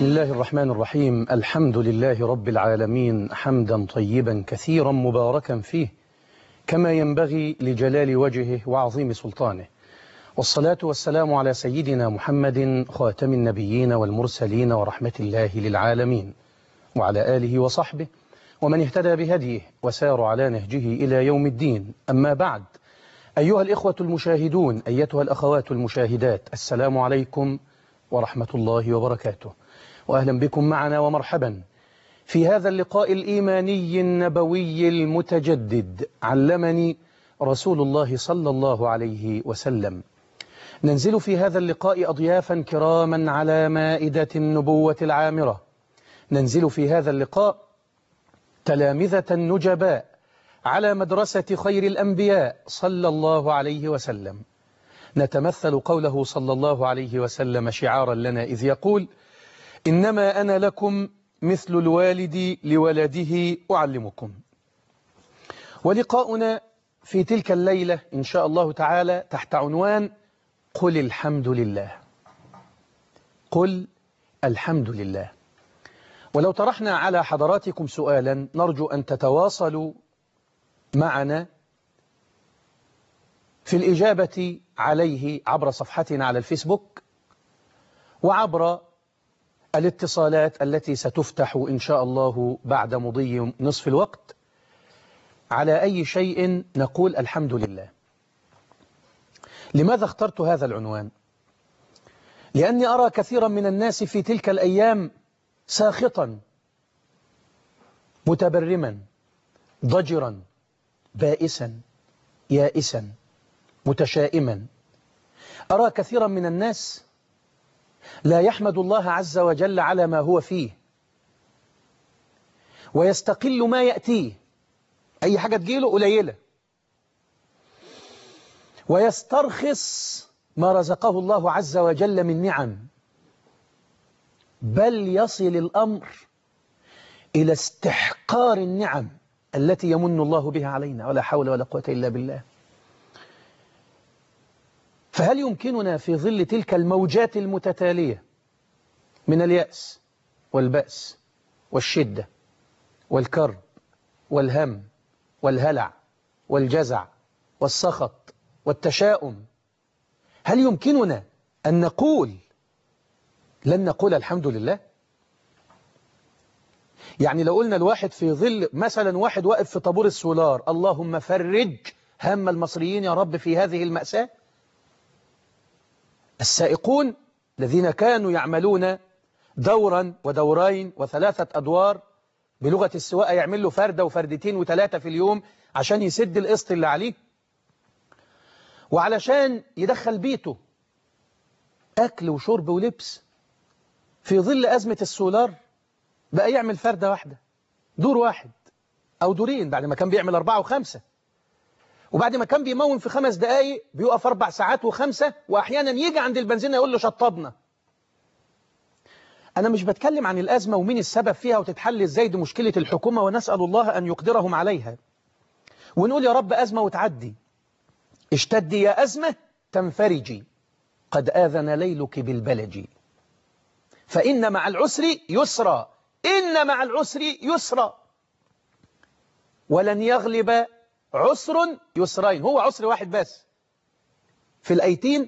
بسم الله الرحمن الرحيم الحمد لله رب العالمين حمدا طيبا كثيرا مباركا فيه كما ينبغي لجلال وجهه وعظيم سلطانه والصلاة والسلام على سيدنا محمد خاتم النبيين والمرسلين ورحمة الله للعالمين وعلى آله وصحبه ومن اهتدى بهديه وسار على نهجه إلى يوم الدين أما بعد أيها الإخوة المشاهدون أيتها الأخوات المشاهدات السلام عليكم ورحمة الله وبركاته وأهلا بكم معنا ومرحبا في هذا اللقاء الإيماني النبوي المتجدد علمني رسول الله صلى الله عليه وسلم ننزل في هذا اللقاء أضيافا كراما على مائدة النبوة العامرة ننزل في هذا اللقاء تلامذة نجباء على مدرسة خير الأنبياء صلى الله عليه وسلم نتمثل قوله صلى الله عليه وسلم شعارا لنا إذ يقول إنما أنا لكم مثل الوالد لولده أعلمكم ولقاؤنا في تلك الليلة إن شاء الله تعالى تحت عنوان قل الحمد لله قل الحمد لله ولو طرحنا على حضراتكم سؤالا نرجو أن تتواصلوا معنا في الإجابة عليه عبر صفحتنا على الفيسبوك وعبر الاتصالات التي ستفتح إن شاء الله بعد مضي نصف الوقت على أي شيء نقول الحمد لله لماذا اخترت هذا العنوان؟ لأني أرى كثيرا من الناس في تلك الأيام ساخطا متبرما ضجرا بائسا يائسا متشائما أرى كثيرا من الناس لا يحمد الله عز وجل على ما هو فيه ويستقل ما يأتيه أي حاجة تجيله قليلة ويسترخص ما رزقه الله عز وجل من نعم بل يصل الأمر إلى استحقار النعم التي يمن الله بها علينا ولا حول ولا قوة إلا بالله فهل يمكننا في ظل تلك الموجات المتتالية من اليأس والبأس والشدة والكرب والهم والهلع والجزع والسخط والتشاؤم هل يمكننا أن نقول لن نقول الحمد لله يعني لو قلنا الواحد في ظل مثلا واحد واقف في طابور السولار اللهم فرج هم المصريين يا رب في هذه المأساة السائقون الذين كانوا يعملون دورا ودورين وثلاثة أدوار بلغة السواقة يعمل له فردة وفردتين وثلاثة في اليوم عشان يسد القسط اللي عليه وعلشان يدخل بيته أكل وشرب ولبس في ظل أزمة السولار بقى يعمل فردة واحدة دور واحد أو دورين بعد ما كان بيعمل أربعة وخمسة وبعد ما كان بيمون في خمس دقايق بيقف أربع ساعات وخمسة وأحيانا يجي عند البنزينة يقول له شطبنا أنا مش بتكلم عن الأزمة ومين السبب فيها وتتحل إزاي دي مشكلة الحكومة ونسأل الله أن يقدرهم عليها ونقول يا رب أزمة وتعدي اشتدي يا أزمة تنفرجي قد آذن ليلك بالبلج فإن مع العسر يسرا إن مع العسر يسرا ولن يغلب عسر يسرين هو عسر واحد بس في الأيتين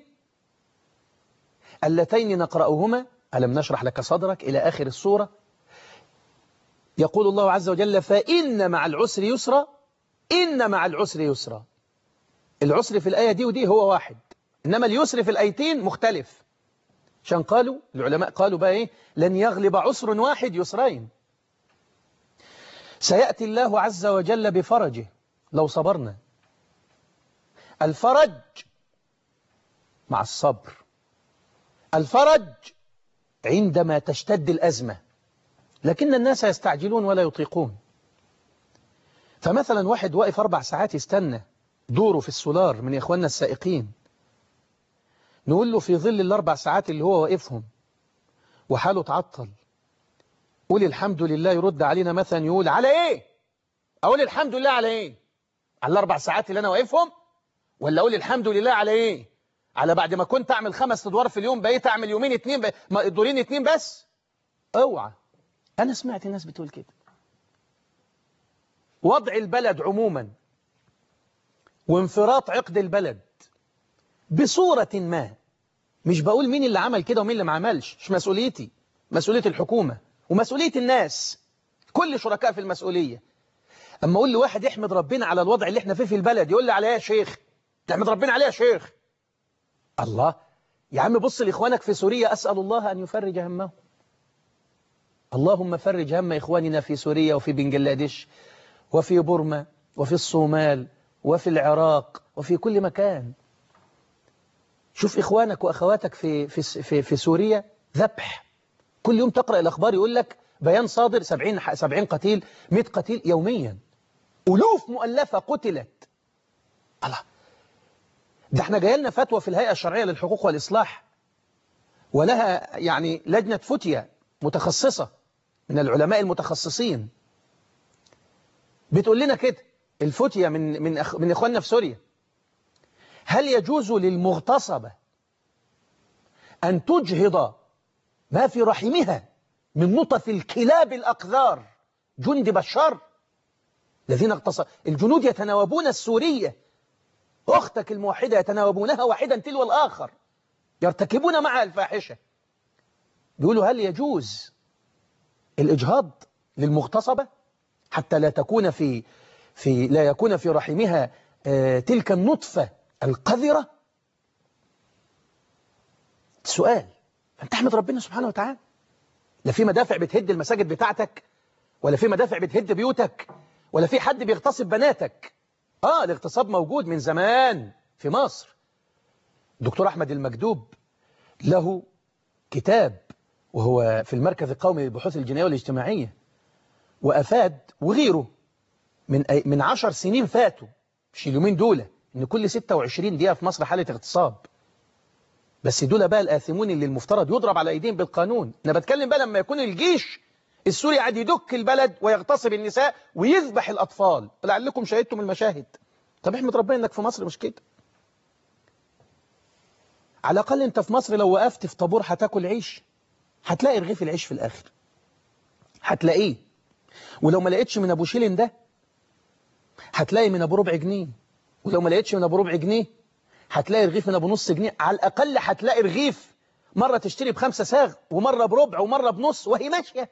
اللتين نقرأهما ألم نشرح لك صدرك إلى آخر السورة يقول الله عز وجل فإن مع العسر يسرا إن مع العسر يسرا العسر في الآية دي ودي هو واحد إنما اليسر في الآيتين مختلف عشان قالوا العلماء قالوا بقى إيه لن يغلب عسر واحد يسرين سيأتي الله عز وجل بفرجه لو صبرنا الفرج مع الصبر الفرج عندما تشتد الأزمة لكن الناس يستعجلون ولا يطيقون فمثلا واحد واقف أربع ساعات يستنى دوره في السولار من إخواننا السائقين نقول له في ظل الأربع ساعات اللي هو واقفهم وحاله تعطل قول الحمد لله يرد علينا مثلا يقول على إيه أقول الحمد لله على إيه على الأربع ساعات اللي أنا واقفهم ولا أقول الحمد لله على إيه على بعد ما كنت أعمل خمس أدوار في اليوم بقيت أعمل يومين اتنين بقى دورين اتنين بس اوعى أنا سمعت الناس بتقول كده وضع البلد عموما وانفراط عقد البلد بصورة ما مش بقول مين اللي عمل كده ومين اللي ما عملش مش مسؤوليتي مسؤولية الحكومة ومسؤولية الناس كل شركاء في المسؤولية أما أقول لواحد يحمد ربنا على الوضع اللي احنا فيه في البلد يقول لي عليه يا شيخ تحمد ربنا عليه يا شيخ الله يا عم بص لإخوانك في سوريا أسأل الله أن يفرج همهم اللهم فرج هم إخواننا في سوريا وفي بنجلاديش وفي بورما وفي الصومال وفي العراق وفي كل مكان شوف إخوانك وأخواتك في, في, في, في سوريا ذبح كل يوم تقرأ الأخبار يقول لك بيان صادر 70 70 قتيل 100 قتيل يوميا ألوف مؤلفة قتلت الله ده احنا جاي لنا فتوى في الهيئة الشرعية للحقوق والإصلاح ولها يعني لجنة فتية متخصصة من العلماء المتخصصين بتقول لنا كده الفتية من من أخ من إخواننا في سوريا هل يجوز للمغتصبة أن تجهض ما في رحمها من نطف الكلاب الأقذار جند بشار الذين اغتصبوا الجنود يتناوبون السورية أختك الموحدة يتناوبونها واحدا تلو الآخر يرتكبون معها الفاحشة بيقولوا هل يجوز الإجهاض للمغتصبة حتى لا تكون في في لا يكون في رحمها آه تلك النطفة القذرة سؤال أنت احمد ربنا سبحانه وتعالى لا في مدافع بتهد المساجد بتاعتك ولا في مدافع بتهد بيوتك ولا في حد بيغتصب بناتك آه الاغتصاب موجود من زمان في مصر دكتور أحمد المكدوب له كتاب وهو في المركز القومي للبحوث الجنائية والاجتماعية وأفاد وغيره من أي من عشر سنين فاتوا مش اليومين دول إن كل 26 دقيقة في مصر حالة اغتصاب بس دول بقى الآثمون اللي المفترض يضرب على أيديهم بالقانون أنا بتكلم بقى لما يكون الجيش السوري قاعد يدك البلد ويغتصب النساء ويذبح الأطفال لعلكم شاهدتم المشاهد طب احمد ربنا انك في مصر مش كده على الأقل انت في مصر لو وقفت في طابور هتاكل عيش هتلاقي رغيف العيش في الآخر هتلاقيه ولو ما لقيتش من أبو شيلين ده هتلاقي من أبو ربع جنيه ولو ما لقيتش من أبو ربع جنيه هتلاقي رغيف من أبو نص جنيه على الأقل هتلاقي رغيف مرة تشتري بخمسة ساغ ومرة بربع ومرة بنص وهي ماشية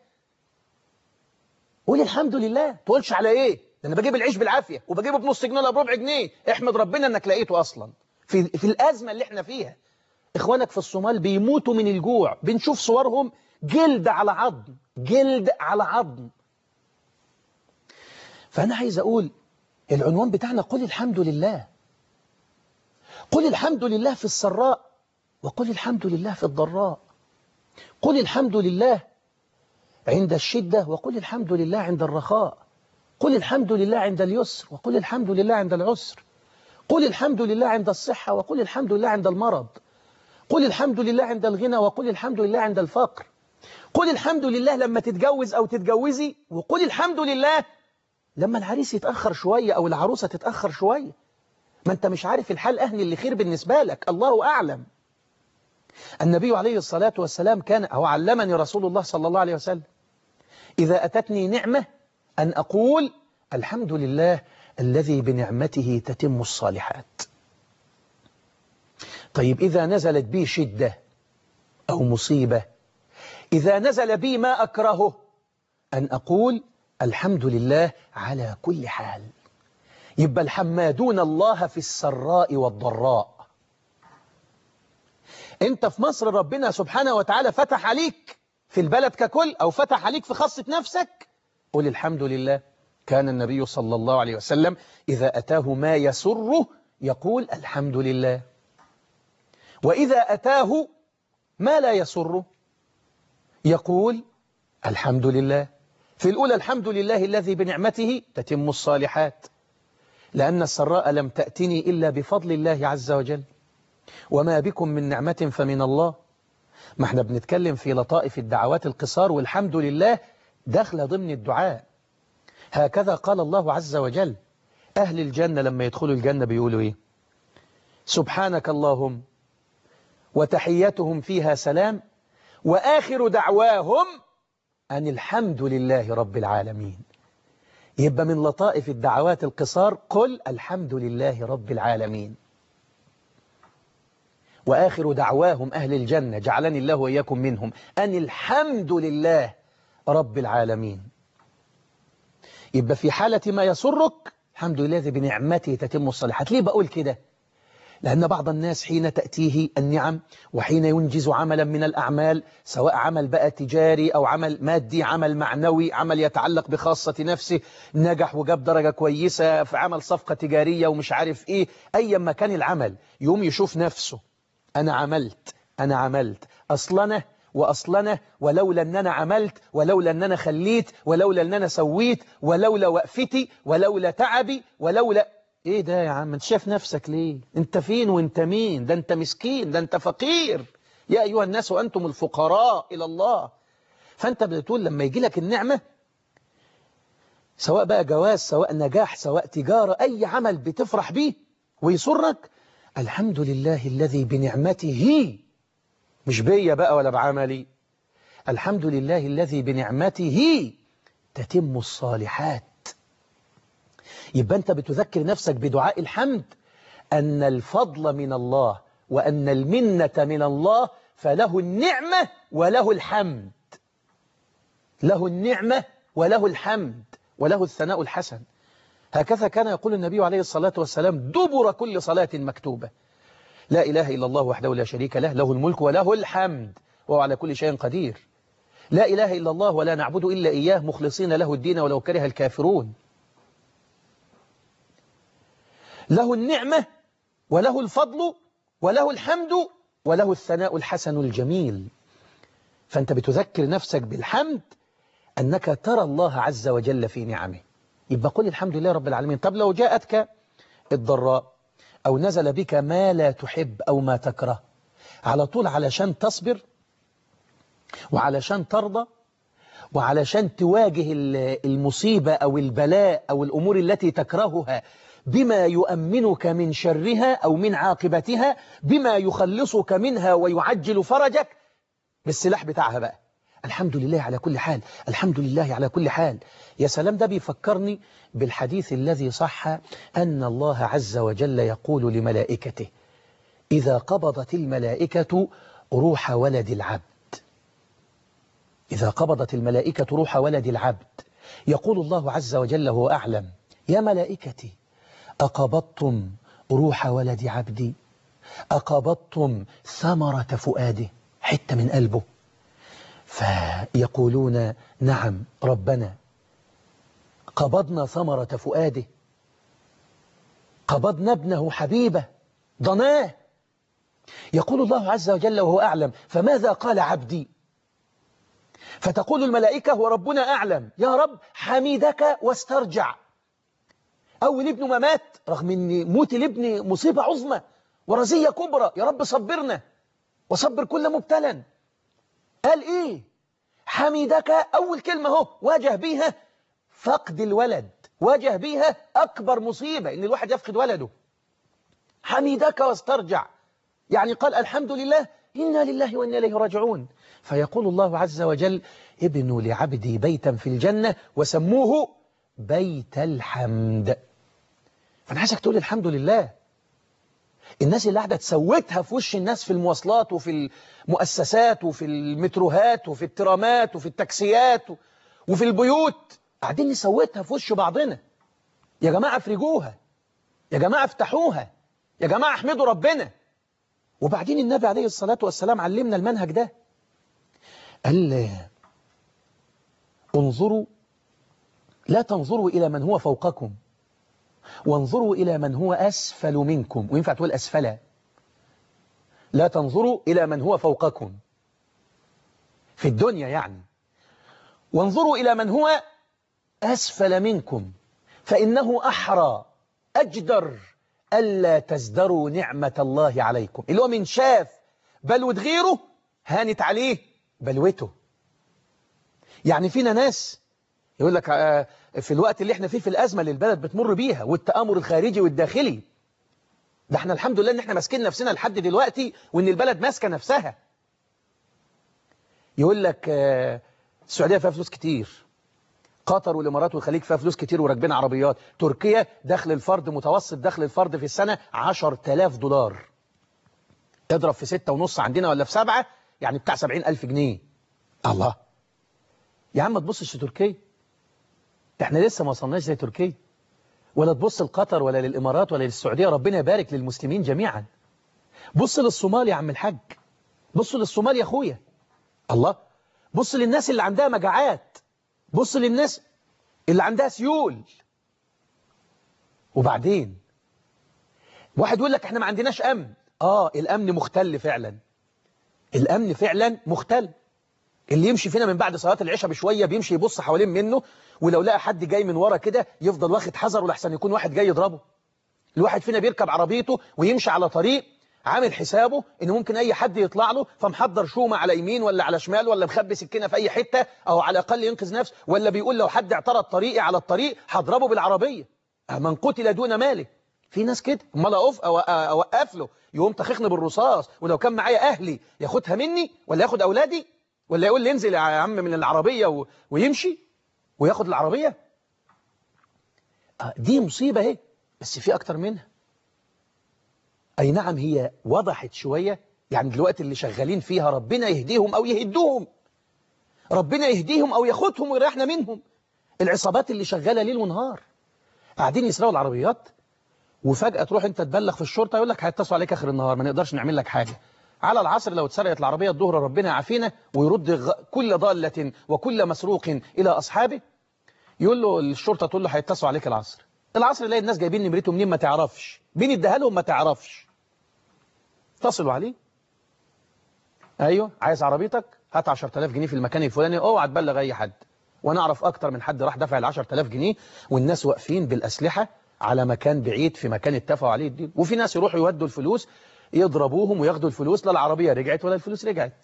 قول الحمد لله تقولش على ايه ده انا بجيب العيش بالعافية وبجيبه بنص جنيه ولا بربع جنيه احمد ربنا انك لقيته اصلا في, في الازمة اللي احنا فيها اخوانك في الصومال بيموتوا من الجوع بنشوف صورهم جلد على عظم جلد على عظم فانا عايز اقول العنوان بتاعنا قل الحمد لله قل الحمد لله في السراء وقل الحمد لله في الضراء قل الحمد لله عند الشدة وقل الحمد لله عند الرخاء قل الحمد لله عند اليسر وقل الحمد لله عند العسر قل الحمد لله عند الصحة وقل الحمد لله عند المرض قل الحمد لله عند الغنى وقل الحمد لله عند الفقر قل الحمد لله لما تتجوز أو تتجوزي وقل الحمد لله لما العريس يتأخر شوية أو العروسة تتأخر شوية ما أنت مش عارف الحال أهل اللي خير بالنسبة لك الله أعلم النبي عليه الصلاة والسلام كان هو علمني رسول الله صلى الله عليه وسلم إذا أتتني نعمة أن أقول الحمد لله الذي بنعمته تتم الصالحات طيب إذا نزلت بي شدة أو مصيبة إذا نزل بي ما أكرهه أن أقول الحمد لله على كل حال يبقى الحمادون الله في السراء والضراء انت في مصر ربنا سبحانه وتعالى فتح عليك في البلد ككل أو فتح عليك في خاصة نفسك قل الحمد لله كان النبي صلى الله عليه وسلم إذا أتاه ما يسره يقول الحمد لله وإذا أتاه ما لا يسره يقول الحمد لله في الأولى الحمد لله الذي بنعمته تتم الصالحات لأن السراء لم تأتني إلا بفضل الله عز وجل وما بكم من نعمة فمن الله ما احنا بنتكلم في لطائف الدعوات القصار والحمد لله داخله ضمن الدعاء هكذا قال الله عز وجل أهل الجنة لما يدخلوا الجنة بيقولوا إيه سبحانك اللهم وتحيتهم فيها سلام وآخر دعواهم أن الحمد لله رب العالمين يبقى من لطائف الدعوات القصار قل الحمد لله رب العالمين وآخر دعواهم أهل الجنة جعلني الله وإياكم منهم أن الحمد لله رب العالمين يبقى في حالة ما يسرك الحمد لله الذي بنعمته تتم الصالحات ليه بقول كده لأن بعض الناس حين تأتيه النعم وحين ينجز عملا من الأعمال سواء عمل بقى تجاري أو عمل مادي عمل معنوي عمل يتعلق بخاصة نفسه نجح وجاب درجة كويسة في عمل صفقة تجارية ومش عارف إيه أي ما كان العمل يوم يشوف نفسه أنا عملت أنا عملت أصلنا وأصلنا ولولا أن أنا عملت ولولا أن أنا خليت ولولا أن أنا سويت ولولا وقفتي ولولا تعبي ولولا ايه ده يا عم انت شايف نفسك ليه انت فين وانت مين ده انت مسكين ده انت فقير يا ايها الناس وانتم الفقراء الى الله فانت بتقول لما يجي لك النعمة سواء بقى جواز سواء نجاح سواء تجارة اي عمل بتفرح بيه ويسرك الحمد لله الذي بنعمته مش بيا بقى ولا بعملي الحمد لله الذي بنعمته تتم الصالحات يبقى أنت بتذكر نفسك بدعاء الحمد أن الفضل من الله وأن المنة من الله فله النعمة وله الحمد له النعمة وله الحمد وله الثناء الحسن هكذا كان يقول النبي عليه الصلاة والسلام دبر كل صلاة مكتوبة لا إله إلا الله وحده لا شريك له له الملك وله الحمد وهو على كل شيء قدير لا إله إلا الله ولا نعبد إلا إياه مخلصين له الدين ولو كره الكافرون له النعمة وله الفضل وله الحمد وله الثناء الحسن الجميل فأنت بتذكر نفسك بالحمد أنك ترى الله عز وجل في نعمه يبقى قل الحمد لله رب العالمين طب لو جاءتك الضراء أو نزل بك ما لا تحب أو ما تكره على طول علشان تصبر وعلشان ترضى وعلشان تواجه المصيبة أو البلاء أو الأمور التي تكرهها بما يؤمنك من شرها أو من عاقبتها بما يخلصك منها ويعجل فرجك بالسلاح بتاعها بقى الحمد لله على كل حال الحمد لله على كل حال يا سلام ده بيفكرني بالحديث الذي صح أن الله عز وجل يقول لملائكته إذا قبضت الملائكة روح ولد العبد إذا قبضت الملائكة روح ولد العبد يقول الله عز وجل هو أعلم يا ملائكتي أقبضتم روح ولد عبدي أقبضتم ثمرة فؤاده حتة من قلبه فيقولون نعم ربنا قبضنا ثمرة فؤاده قبضنا ابنه حبيبه ضناه يقول الله عز وجل وهو أعلم فماذا قال عبدي فتقول الملائكة وربنا أعلم يا رب حميدك واسترجع أول ابنه ما مات رغم أن موت الابن مصيبة عظمى ورزية كبرى يا رب صبرنا وصبر كل مبتلا قال إيه حميدك أول كلمة هو واجه بيها فقد الولد واجه بيها أكبر مصيبة إن الواحد يفقد ولده حميدك واسترجع يعني قال الحمد لله إنا لله وإنا إليه راجعون فيقول الله عز وجل ابنوا لعبدي بيتا في الجنة وسموه بيت الحمد فأنا عايزك تقول الحمد لله الناس اللي قاعدة تسوتها في وش الناس في المواصلات وفي المؤسسات وفي المتروهات وفي الترامات وفي التاكسيات وفي البيوت قاعدين نسوتها في وش بعضنا يا جماعة افرجوها يا جماعة افتحوها يا جماعة احمدوا ربنا وبعدين النبي عليه الصلاة والسلام علمنا المنهج ده قال انظروا لا تنظروا إلى من هو فوقكم وانظروا إلى من هو أسفل منكم وينفع تقول أسفل لا تنظروا إلى من هو فوقكم في الدنيا يعني وانظروا إلى من هو أسفل منكم فإنه أحرى أجدر ألا تزدروا نعمة الله عليكم اللي هو من شاف بلوة غيره هانت عليه بلوته يعني فينا ناس يقول لك في الوقت اللي احنا فيه في الأزمة اللي البلد بتمر بيها والتآمر الخارجي والداخلي ده احنا الحمد لله ان احنا ماسكين نفسنا لحد دلوقتي وان البلد ماسكه نفسها يقول لك السعودية فيها فلوس كتير قطر والإمارات والخليج فيها فلوس كتير وراكبين عربيات تركيا دخل الفرد متوسط دخل الفرد في السنة 10000 دولار اضرب في ستة ونص عندنا ولا في سبعة يعني بتاع 70000 جنيه الله يا عم ما تبصش لتركيا احنا لسه ما وصلناش زي تركيا ولا تبص لقطر ولا للإمارات ولا للسعودية ربنا يبارك للمسلمين جميعا بص للصومال يا عم الحاج بص للصومال يا أخويا الله بص للناس اللي عندها مجاعات بص للناس اللي عندها سيول وبعدين واحد يقول لك احنا ما عندناش أمن آه الأمن مختل فعلا الأمن فعلا مختل اللي يمشي فينا من بعد صلاة العشاء بشوية بيمشي يبص حوالين منه ولو لقى حد جاي من ورا كده يفضل واخد حذره لحسن يكون واحد جاي يضربه الواحد فينا بيركب عربيته ويمشي على طريق عامل حسابه ان ممكن اي حد يطلع له فمحضر شومة على يمين ولا على شمال ولا مخبي سكينه في اي حتة او على الاقل ينقذ نفسه ولا بيقول لو حد اعترض طريقي على الطريق هضربه بالعربية من قتل دون ماله في ناس كده امال اقف اوقف له يقوم تخخني بالرصاص ولو كان معايا اهلي ياخدها مني ولا ياخد اولادي ولا يقول لي انزل يا عم من العربية و... ويمشي وياخد العربية دي مصيبة اهي بس في اكتر منها اي نعم هي وضحت شوية يعني دلوقتي اللي شغالين فيها ربنا يهديهم او يهدوهم ربنا يهديهم او ياخدهم ويريحنا منهم العصابات اللي شغالة ليل ونهار قاعدين يسرقوا العربيات وفجأة تروح انت تبلغ في الشرطة يقول لك هيتصلوا عليك اخر النهار ما نقدرش نعمل لك حاجة على العصر لو اتسرقت العربية الظهر ربنا يعافينا ويرد كل ضالة وكل مسروق إلى أصحابه يقول له الشرطة تقول له هيتصلوا عليك العصر العصر يلاقي الناس جايبين نمرته منين ما تعرفش مين اداها لهم ما تعرفش اتصلوا عليه ايوه عايز عربيتك هات 10000 جنيه في المكان الفلاني اوعى تبلغ اي حد وانا اعرف اكتر من حد راح دفع ال 10000 جنيه والناس واقفين بالاسلحه على مكان بعيد في مكان اتفقوا عليه الدين وفي ناس يروحوا يودوا الفلوس يضربوهم وياخدوا الفلوس لا العربية رجعت ولا الفلوس رجعت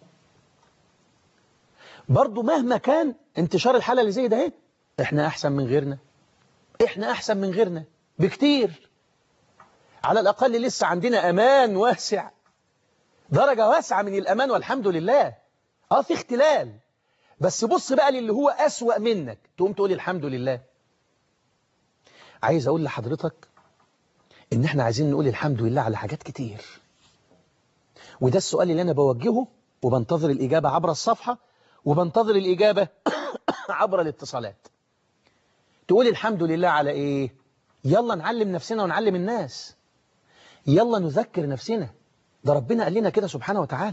برضو مهما كان انتشار الحالة اللي زي ده اهي احنا احسن من غيرنا احنا احسن من غيرنا بكتير على الاقل لسه عندنا امان واسع درجة واسعة من الامان والحمد لله اه في اختلال بس بص بقى للي هو اسوأ منك تقوم تقول الحمد لله عايز اقول لحضرتك ان احنا عايزين نقول الحمد لله على حاجات كتير وده السؤال اللي انا بوجهه وبنتظر الاجابة عبر الصفحة وبنتظر الاجابة عبر الاتصالات تقول الحمد لله على ايه يلا نعلم نفسنا ونعلم الناس يلا نذكر نفسنا ده ربنا قال لنا كده سبحانه وتعالى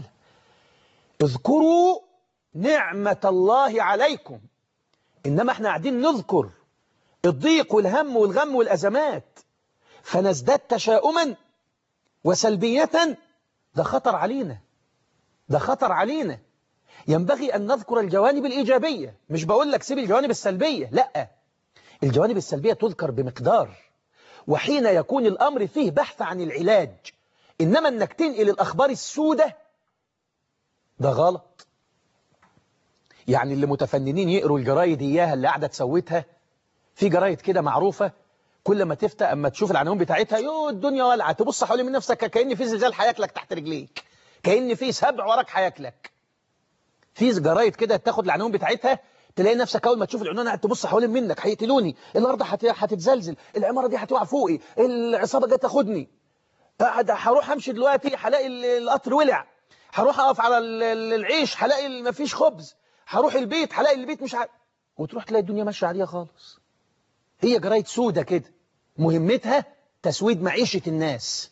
اذكروا نعمة الله عليكم إنما احنا قاعدين نذكر الضيق والهم والغم والأزمات فنزداد تشاؤما وسلبية ده خطر علينا ده خطر علينا ينبغي أن نذكر الجوانب الإيجابية مش بقول لك سيب الجوانب السلبية لا الجوانب السلبية تذكر بمقدار وحين يكون الأمر فيه بحث عن العلاج إنما أنك تنقل الأخبار السودة ده غلط يعني اللي متفننين يقروا الجرايد إياها اللي قاعدة تسوتها في جرايد كده معروفة كل ما تفتح أما تشوف العناوين بتاعتها يو الدنيا ولعة تبص حوالين من نفسك كأن في زلزال هياكلك تحت رجليك كأن في سبع وراك هياكلك في جرايد كده تاخد العناوين بتاعتها تلاقي نفسك أول ما تشوف العنوان قاعد تبص حوالين منك هيقتلوني الأرض هتتزلزل العمارة دي هتقع فوقي العصابة جايه تاخدني هروح أمشي دلوقتي هلاقي القطر ولع هروح أقف على العيش هلاقي مفيش خبز هروح البيت هلاقي البيت مش عارف وتروح تلاقي الدنيا ماشيه عاديه خالص هي جرايد سودة كده مهمتها تسويد معيشة الناس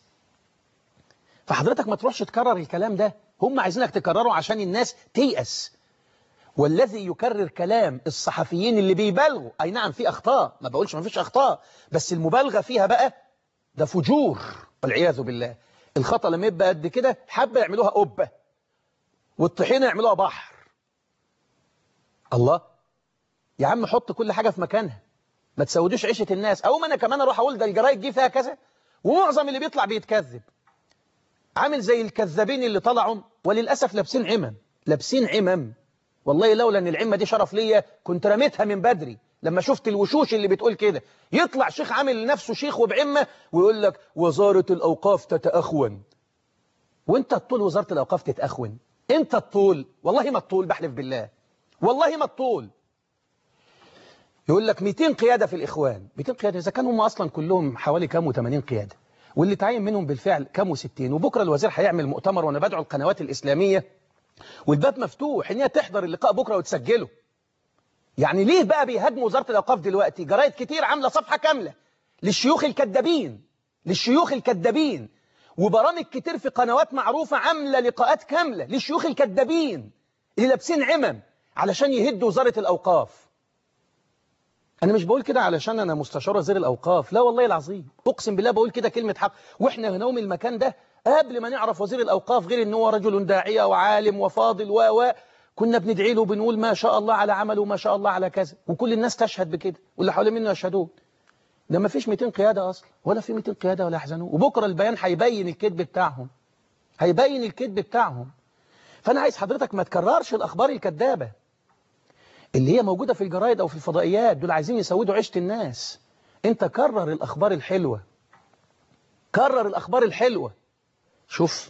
فحضرتك ما تروحش تكرر الكلام ده هم عايزينك تكرره عشان الناس تيأس والذي يكرر كلام الصحفيين اللي بيبالغوا أي نعم في أخطاء ما بقولش ما فيش أخطاء بس المبالغة فيها بقى ده فجور والعياذ بالله الخطأ لما يبقى قد كده حبة يعملوها قبة والطحينة يعملوها بحر الله يا عم حط كل حاجة في مكانها ما تسودوش عيشة الناس أو ما أنا كمان أروح أقول ده الجرايد جه فيها كذا ومعظم اللي بيطلع بيتكذب عامل زي الكذابين اللي طلعوا وللأسف لابسين عمم لابسين عمم والله لولا ان العمة دي شرف ليا كنت رميتها من بدري لما شفت الوشوش اللي بتقول كده يطلع شيخ عامل لنفسه شيخ وبعمة ويقول لك وزارة الأوقاف تتأخون وانت الطول وزارة الأوقاف تتأخون انت الطول والله ما الطول بحلف بالله والله ما الطول يقول لك 200 قيادة في الإخوان 200 قيادة إذا كانوا هم أصلا كلهم حوالي كام و80 قيادة واللي تعين منهم بالفعل كام و60 وبكرة الوزير هيعمل مؤتمر وأنا بدعو القنوات الإسلامية والباب مفتوح إن هي تحضر اللقاء بكرة وتسجله يعني ليه بقى بيهاجموا وزارة الأوقاف دلوقتي جرايد كتير عاملة صفحة كاملة للشيوخ الكذابين للشيوخ الكذابين وبرامج كتير في قنوات معروفة عاملة لقاءات كاملة للشيوخ الكذابين اللي لابسين عمم علشان يهدوا وزارة الأوقاف أنا مش بقول كده علشان أنا مستشار وزير الأوقاف لا والله العظيم أقسم بالله بقول كده كلمة حق وإحنا هنوم المكان ده قبل ما نعرف وزير الأوقاف غير إن هو رجل داعية وعالم وفاضل و و كنا بندعي له وبنقول ما شاء الله على عمله وما شاء الله على كذا وكل الناس تشهد بكده واللي حوالين منه يشهدون ده ما فيش 200 قيادة أصلا ولا في 200 قيادة ولا يحزنون وبكرة البيان هيبين الكذب بتاعهم هيبين الكذب بتاعهم فأنا عايز حضرتك ما تكررش الأخبار الكذابة اللي هي موجودة في الجرايد أو في الفضائيات دول عايزين يسودوا عيشة الناس أنت كرر الأخبار الحلوة كرر الأخبار الحلوة شوف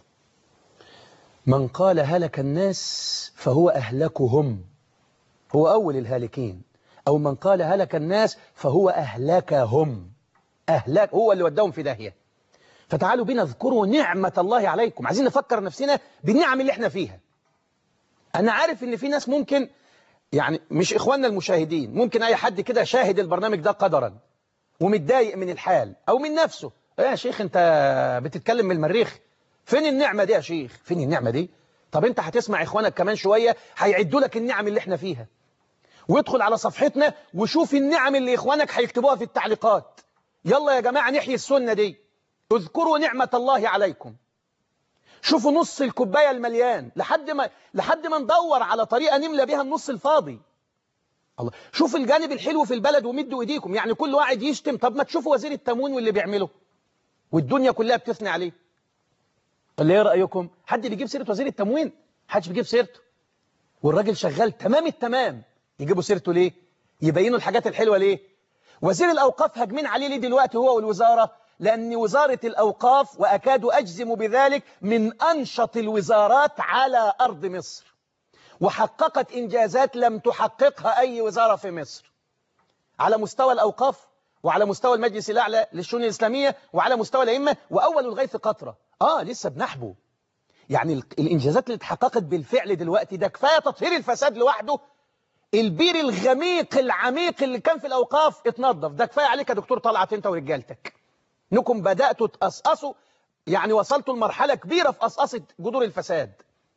من قال هلك الناس فهو أهلكهم هو أول الهالكين أو من قال هلك الناس فهو أهلكهم أهلك هو اللي وداهم في داهية فتعالوا بنا اذكروا نعمة الله عليكم عايزين نفكر نفسنا بالنعم اللي احنا فيها أنا عارف إن في ناس ممكن يعني مش إخواننا المشاهدين ممكن أي حد كده شاهد البرنامج ده قدرا ومتضايق من الحال أو من نفسه يا شيخ أنت بتتكلم من المريخ فين النعمة دي يا شيخ فين النعمة دي طب أنت هتسمع إخوانك كمان شوية هيعدوا لك النعم اللي احنا فيها وادخل على صفحتنا وشوف النعم اللي إخوانك هيكتبوها في التعليقات يلا يا جماعة نحيي السنة دي اذكروا نعمة الله عليكم شوفوا نص الكوباية المليان لحد ما لحد ما ندور على طريقة نملى بها النص الفاضي الله شوف الجانب الحلو في البلد ومدوا ايديكم يعني كل واحد يشتم طب ما تشوفوا وزير التموين واللي بيعمله والدنيا كلها بتثني عليه اللي ايه رأيكم حد بيجيب سيرة وزير التموين حدش بيجيب سيرته والراجل شغال تمام التمام يجيبوا سيرته ليه يبينوا الحاجات الحلوة ليه وزير الأوقاف هاجمين عليه ليه دلوقتي هو والوزارة لأن وزارة الأوقاف وأكاد أجزم بذلك من أنشط الوزارات على أرض مصر وحققت إنجازات لم تحققها أي وزارة في مصر على مستوى الأوقاف وعلى مستوى المجلس الأعلى للشؤون الإسلامية وعلى مستوى الأئمة وأول الغيث قطرة آه لسه بنحبه يعني الإنجازات اللي اتحققت بالفعل دلوقتي ده كفاية تطهير الفساد لوحده البير الغميق العميق اللي كان في الأوقاف اتنظف ده كفاية عليك يا دكتور طلعت انت ورجالتك انكم بدأتوا تقصقصوا يعني وصلتوا لمرحلة كبيرة في قصقصة جذور الفساد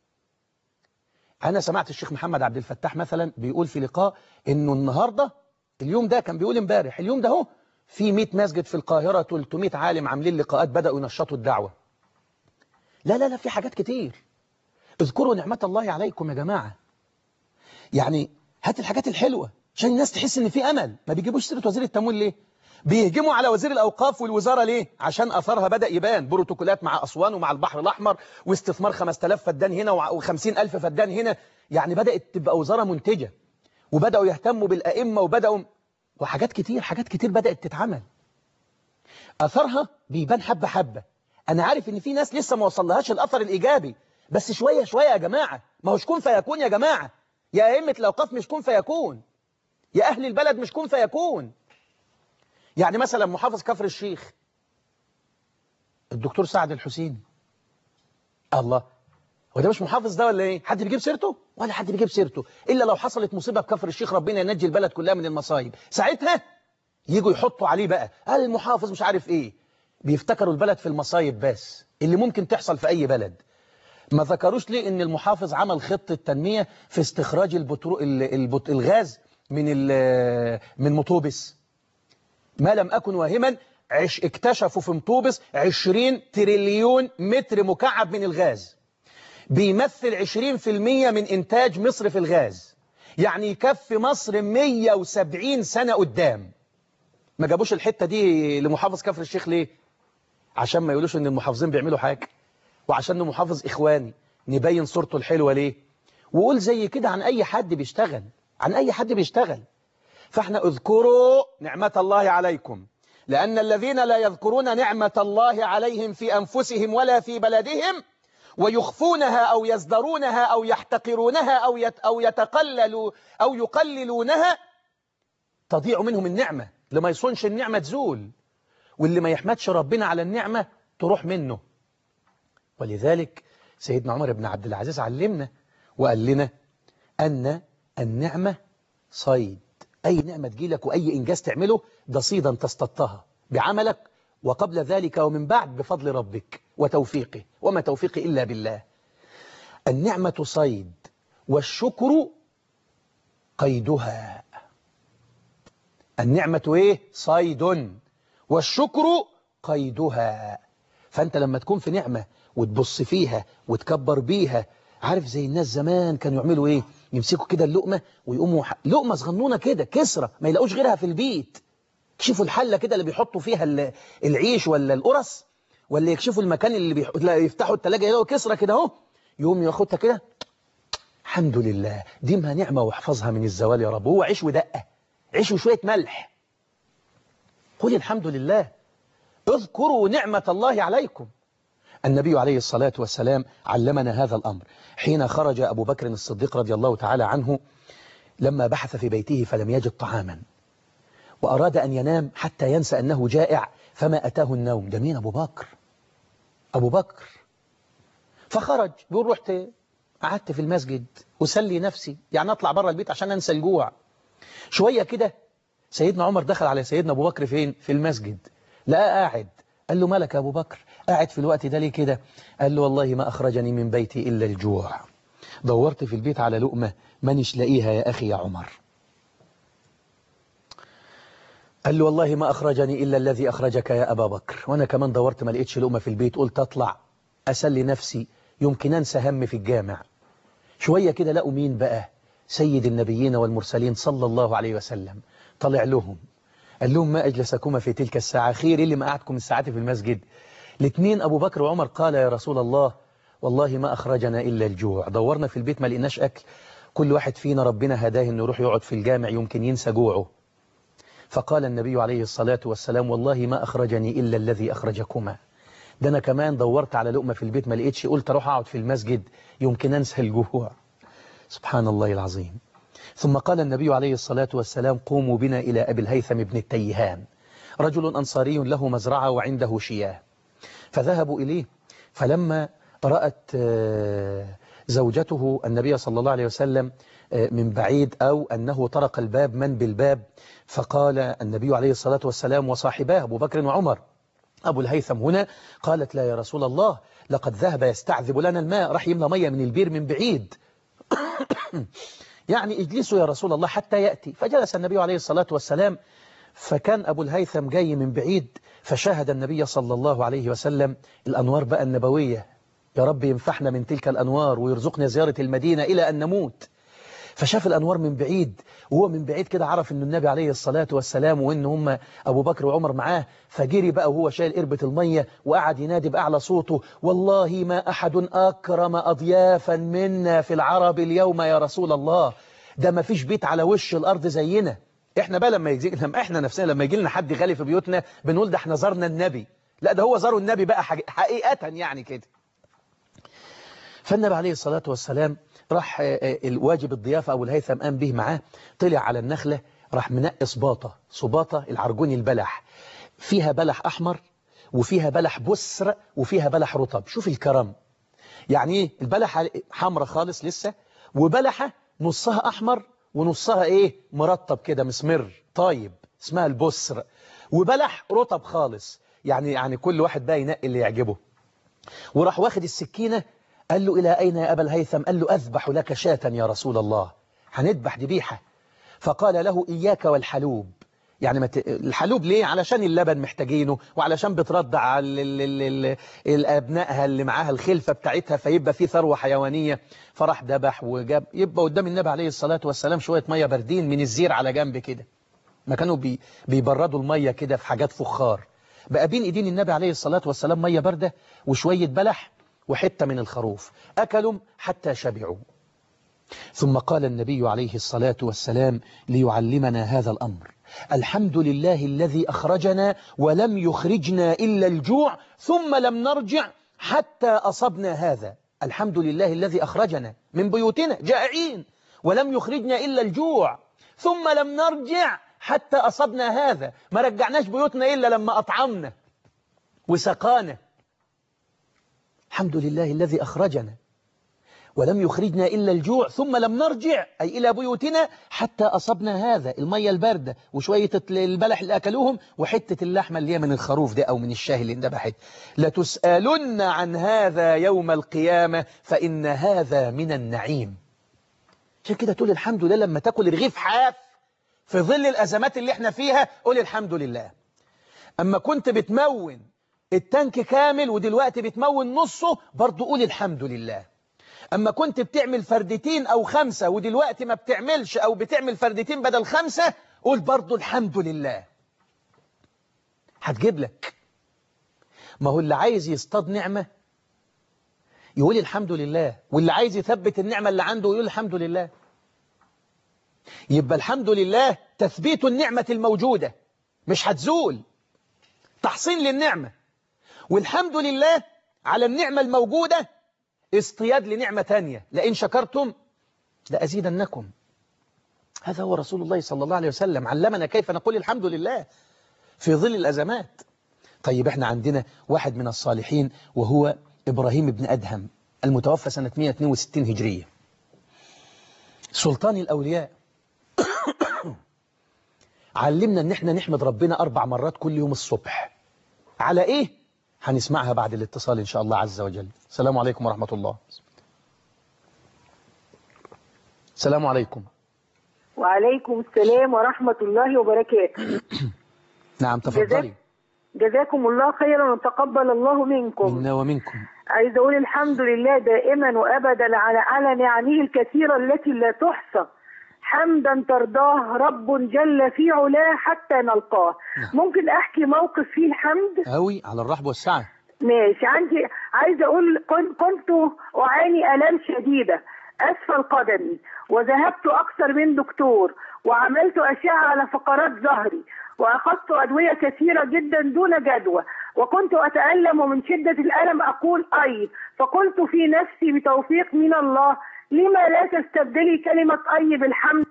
أنا سمعت الشيخ محمد عبد الفتاح مثلا بيقول في لقاء إنه النهاردة اليوم ده كان بيقول امبارح اليوم ده هو في 100 مسجد في القاهرة 300 عالم عاملين لقاءات بدأوا ينشطوا الدعوة لا لا لا في حاجات كتير اذكروا نعمة الله عليكم يا جماعة يعني هات الحاجات الحلوة عشان الناس تحس ان في امل ما بيجيبوش سيره وزير التموين ليه بيهجموا على وزير الاوقاف والوزاره ليه عشان اثرها بدا يبان بروتوكولات مع اسوان ومع البحر الاحمر واستثمار 5000 فدان هنا و50000 فدان هنا يعني بدات تبقى وزاره منتجه وبداوا يهتموا بالائمه وبداوا وحاجات كتير حاجات كتير بدات تتعمل اثرها بيبان حبه حبه انا عارف ان في ناس لسه ما وصلهاش الاثر الايجابي بس شويه شويه يا جماعه ما هوش كون فيكون يا جماعه يا أئمة الأوقاف مش كون فيكون يا أهل البلد مش كون فيكون يعني مثلا محافظ كفر الشيخ الدكتور سعد الحسيني الله هو ده مش محافظ ده ولا ايه حد بيجيب سيرته ولا حد بيجيب سيرته إلا لو حصلت مصيبة بكفر الشيخ ربنا ينجي البلد كلها من المصايب ساعتها يجوا يحطوا عليه بقى قال المحافظ مش عارف ايه بيفتكروا البلد في المصايب بس اللي ممكن تحصل في أي بلد ما ذكروش ليه ان المحافظ عمل خطة تنمية في استخراج البترو... البت... الغاز من ال... من مطوبس ما لم أكن واهما عش... اكتشفوا في مطوبس 20 تريليون متر مكعب من الغاز بيمثل 20% من إنتاج مصر في الغاز يعني يكفي مصر 170 سنة قدام ما جابوش الحتة دي لمحافظ كفر الشيخ ليه عشان ما يقولوش ان المحافظين بيعملوا حاجة وعشان انه محافظ إخواني نبين صورته الحلوة ليه وقول زي كده عن أي حد بيشتغل عن أي حد بيشتغل فاحنا اذكروا نعمة الله عليكم لأن الذين لا يذكرون نعمة الله عليهم في أنفسهم ولا في بلدهم ويخفونها أو يزدرونها أو يحتقرونها أو أو يتقللوا أو يقللونها تضيع منهم النعمة لما يصونش النعمة تزول واللي ما يحمدش ربنا على النعمة تروح منه ولذلك سيدنا عمر بن عبد العزيز علمنا وقال لنا أن النعمة صيد أي نعمة تجيلك وأي إنجاز تعمله ده صيدا تصطدتها بعملك وقبل ذلك ومن بعد بفضل ربك وتوفيقه وما توفيقي إلا بالله النعمة صيد والشكر قيدها النعمة إيه؟ صيد والشكر قيدها فأنت لما تكون في نعمة وتبص فيها وتكبر بيها عارف زي الناس زمان كانوا يعملوا إيه يمسكوا كده اللقمة ويقوموا لقمة صغنونة كده كسرة ما يلاقوش غيرها في البيت يكشفوا الحلة كده اللي بيحطوا فيها العيش ولا القرص ولا يكشفوا المكان اللي بيح... يفتحوا التلاجة يلاقوا كسرة كده اهو يقوم ياخدها كده الحمد لله ديمها نعمة واحفظها من الزوال يا رب هو عيش ودقة عيش وشوية ملح قل الحمد لله اذكروا نعمة الله عليكم النبي عليه الصلاة والسلام علمنا هذا الأمر حين خرج أبو بكر الصديق رضي الله تعالى عنه لما بحث في بيته فلم يجد طعاما وأراد أن ينام حتى ينسى أنه جائع فما أتاه النوم ده مين أبو بكر أبو بكر فخرج بيقول رحت قعدت في المسجد وسلي نفسي يعني أطلع بره البيت عشان أنسى الجوع شوية كده سيدنا عمر دخل على سيدنا أبو بكر فين في المسجد لقى قاعد قال له مالك يا أبو بكر قاعد في الوقت ده ليه كده قال له والله ما أخرجني من بيتي إلا الجوع دورت في البيت على لقمة مانيش لاقيها يا أخي يا عمر قال له والله ما أخرجني إلا الذي أخرجك يا أبا بكر وأنا كمان دورت ما لقيتش لقمة في البيت قلت أطلع أسلي نفسي يمكن أنسى همي في الجامع شوية كده لقوا مين بقى سيد النبيين والمرسلين صلى الله عليه وسلم طلع لهم قال لهم ما أجلسكما في تلك الساعة خير اللي ما قعدكم الساعات في المسجد الاثنين أبو بكر وعمر قال يا رسول الله والله ما أخرجنا إلا الجوع دورنا في البيت ما لقيناش أكل كل واحد فينا ربنا هداه انه يروح يقعد في الجامع يمكن ينسى جوعه فقال النبي عليه الصلاة والسلام والله ما أخرجني إلا الذي أخرجكما ده أنا كمان دورت على لقمة في البيت ما لقيتش قلت أروح أقعد في المسجد يمكن أنسى الجوع سبحان الله العظيم ثم قال النبي عليه الصلاة والسلام قوموا بنا إلى أبي الهيثم بن التيهان رجل أنصاري له مزرعة وعنده شياه فذهبوا إليه فلما رأت زوجته النبي صلى الله عليه وسلم من بعيد أو أنه طرق الباب من بالباب فقال النبي عليه الصلاة والسلام وصاحباه أبو بكر وعمر أبو الهيثم هنا قالت لا يا رسول الله لقد ذهب يستعذب لنا الماء راح يملى مية من البير من بعيد يعني اجلسوا يا رسول الله حتى يأتي فجلس النبي عليه الصلاة والسلام فكان أبو الهيثم جاي من بعيد فشاهد النبي صلى الله عليه وسلم الأنوار بقى النبوية يا رب ينفحنا من تلك الأنوار ويرزقنا زيارة المدينة إلى أن نموت فشاف الأنوار من بعيد وهو من بعيد كده عرف أن النبي عليه الصلاة والسلام وأن هم أبو بكر وعمر معاه فجري بقى وهو شايل قربة المية وقعد ينادي بأعلى صوته والله ما أحد أكرم أضيافا منا في العرب اليوم يا رسول الله ده ما فيش بيت على وش الأرض زينا احنا بقى لما يجي لما احنا نفسنا لما يجي لنا حد غالي في بيوتنا بنقول ده احنا زرنا النبي لا ده هو زاروا النبي بقى حقيقة يعني كده فالنبي عليه الصلاة والسلام راح الواجب الضيافة أبو الهيثم قام به معاه طلع على النخلة راح منقي صباطة صباطة العرجوني البلح فيها بلح أحمر وفيها بلح بسر وفيها بلح رطب شوف الكرم يعني ايه البلح حمرة خالص لسه وبلحة نصها أحمر ونصها ايه مرطب كده مسمر طيب اسمها البسر وبلح رطب خالص يعني يعني كل واحد بقى ينقي اللي يعجبه وراح واخد السكينة قال له إلى أين يا أبا الهيثم قال له أذبح لك شاة يا رسول الله هنذبح ذبيحة فقال له إياك والحلوب يعني مت... الحلوب ليه علشان اللبن محتاجينه وعلشان بترضع ال... ال... ال... الأبنائها اللي معاها الخلفة بتاعتها فيبقى في ثروة حيوانية فراح ذبح وجاب يبقى قدام النبي عليه الصلاة والسلام شوية مية باردين من الزير على جنب كده ما كانوا بي... بيبردوا المية كده في حاجات فخار بقى بين ايدين النبي عليه الصلاة والسلام مية باردة وشوية بلح وحتة من الخروف أكلوا حتى شبعوا ثم قال النبي عليه الصلاة والسلام ليعلمنا هذا الأمر الحمد لله الذي أخرجنا ولم يخرجنا إلا الجوع ثم لم نرجع حتى أصبنا هذا الحمد لله الذي أخرجنا من بيوتنا جائعين ولم يخرجنا إلا الجوع ثم لم نرجع حتى أصبنا هذا ما رجعناش بيوتنا إلا لما أطعمنا وسقانا الحمد لله الذي أخرجنا ولم يخرجنا إلا الجوع ثم لم نرجع أي إلى بيوتنا حتى أصبنا هذا المية الباردة وشوية البلح اللي أكلوهم وحتة اللحمة اللي هي من الخروف ده أو من الشاه اللي اندبحت لتسألن عن هذا يوم القيامة فإن هذا من النعيم عشان كده تقول الحمد لله لما تاكل رغيف حاف في ظل الأزمات اللي احنا فيها قول الحمد لله أما كنت بتمون التانك كامل ودلوقتي بتمون نصه برضو قول الحمد لله أما كنت بتعمل فردتين أو خمسة ودلوقتي ما بتعملش أو بتعمل فردتين بدل خمسة قول برضو الحمد لله هتجيب لك ما هو اللي عايز يصطاد نعمة يقول الحمد لله واللي عايز يثبت النعمة اللي عنده يقول الحمد لله يبقى الحمد لله تثبيت النعمة الموجودة مش هتزول تحصين للنعمة والحمد لله على النعمة الموجودة اصطياد لنعمة تانية لئن شكرتم لأزيدنكم هذا هو رسول الله صلى الله عليه وسلم علمنا كيف نقول الحمد لله في ظل الأزمات طيب احنا عندنا واحد من الصالحين وهو إبراهيم بن أدهم المتوفى سنة 162 هجرية سلطان الأولياء علمنا ان احنا نحمد ربنا أربع مرات كل يوم الصبح على ايه؟ هنسمعها بعد الاتصال إن شاء الله عز وجل السلام عليكم ورحمة الله السلام عليكم وعليكم السلام ورحمة الله وبركاته نعم تفضلي جزاك جزاكم الله خيرا وتقبل الله منكم منا ومنكم عايز أقول الحمد لله دائما وأبدا على على نعمه الكثيرة التي لا تحصى حمدا ترضاه رب جل في علاه حتى نلقاه نعم. ممكن أحكي موقف فيه الحمد أوي على الرحب والسعة ماشي عندي عايزه اقول كن- كنت اعاني الام شديده اسفل قدمي وذهبت اكثر من دكتور وعملت اشعه على فقرات ظهري واخذت ادويه كثيره جدا دون جدوى وكنت اتالم ومن شده الالم اقول اي فقلت في نفسي بتوفيق من الله لما لا تستبدلي كلمه اي بالحمد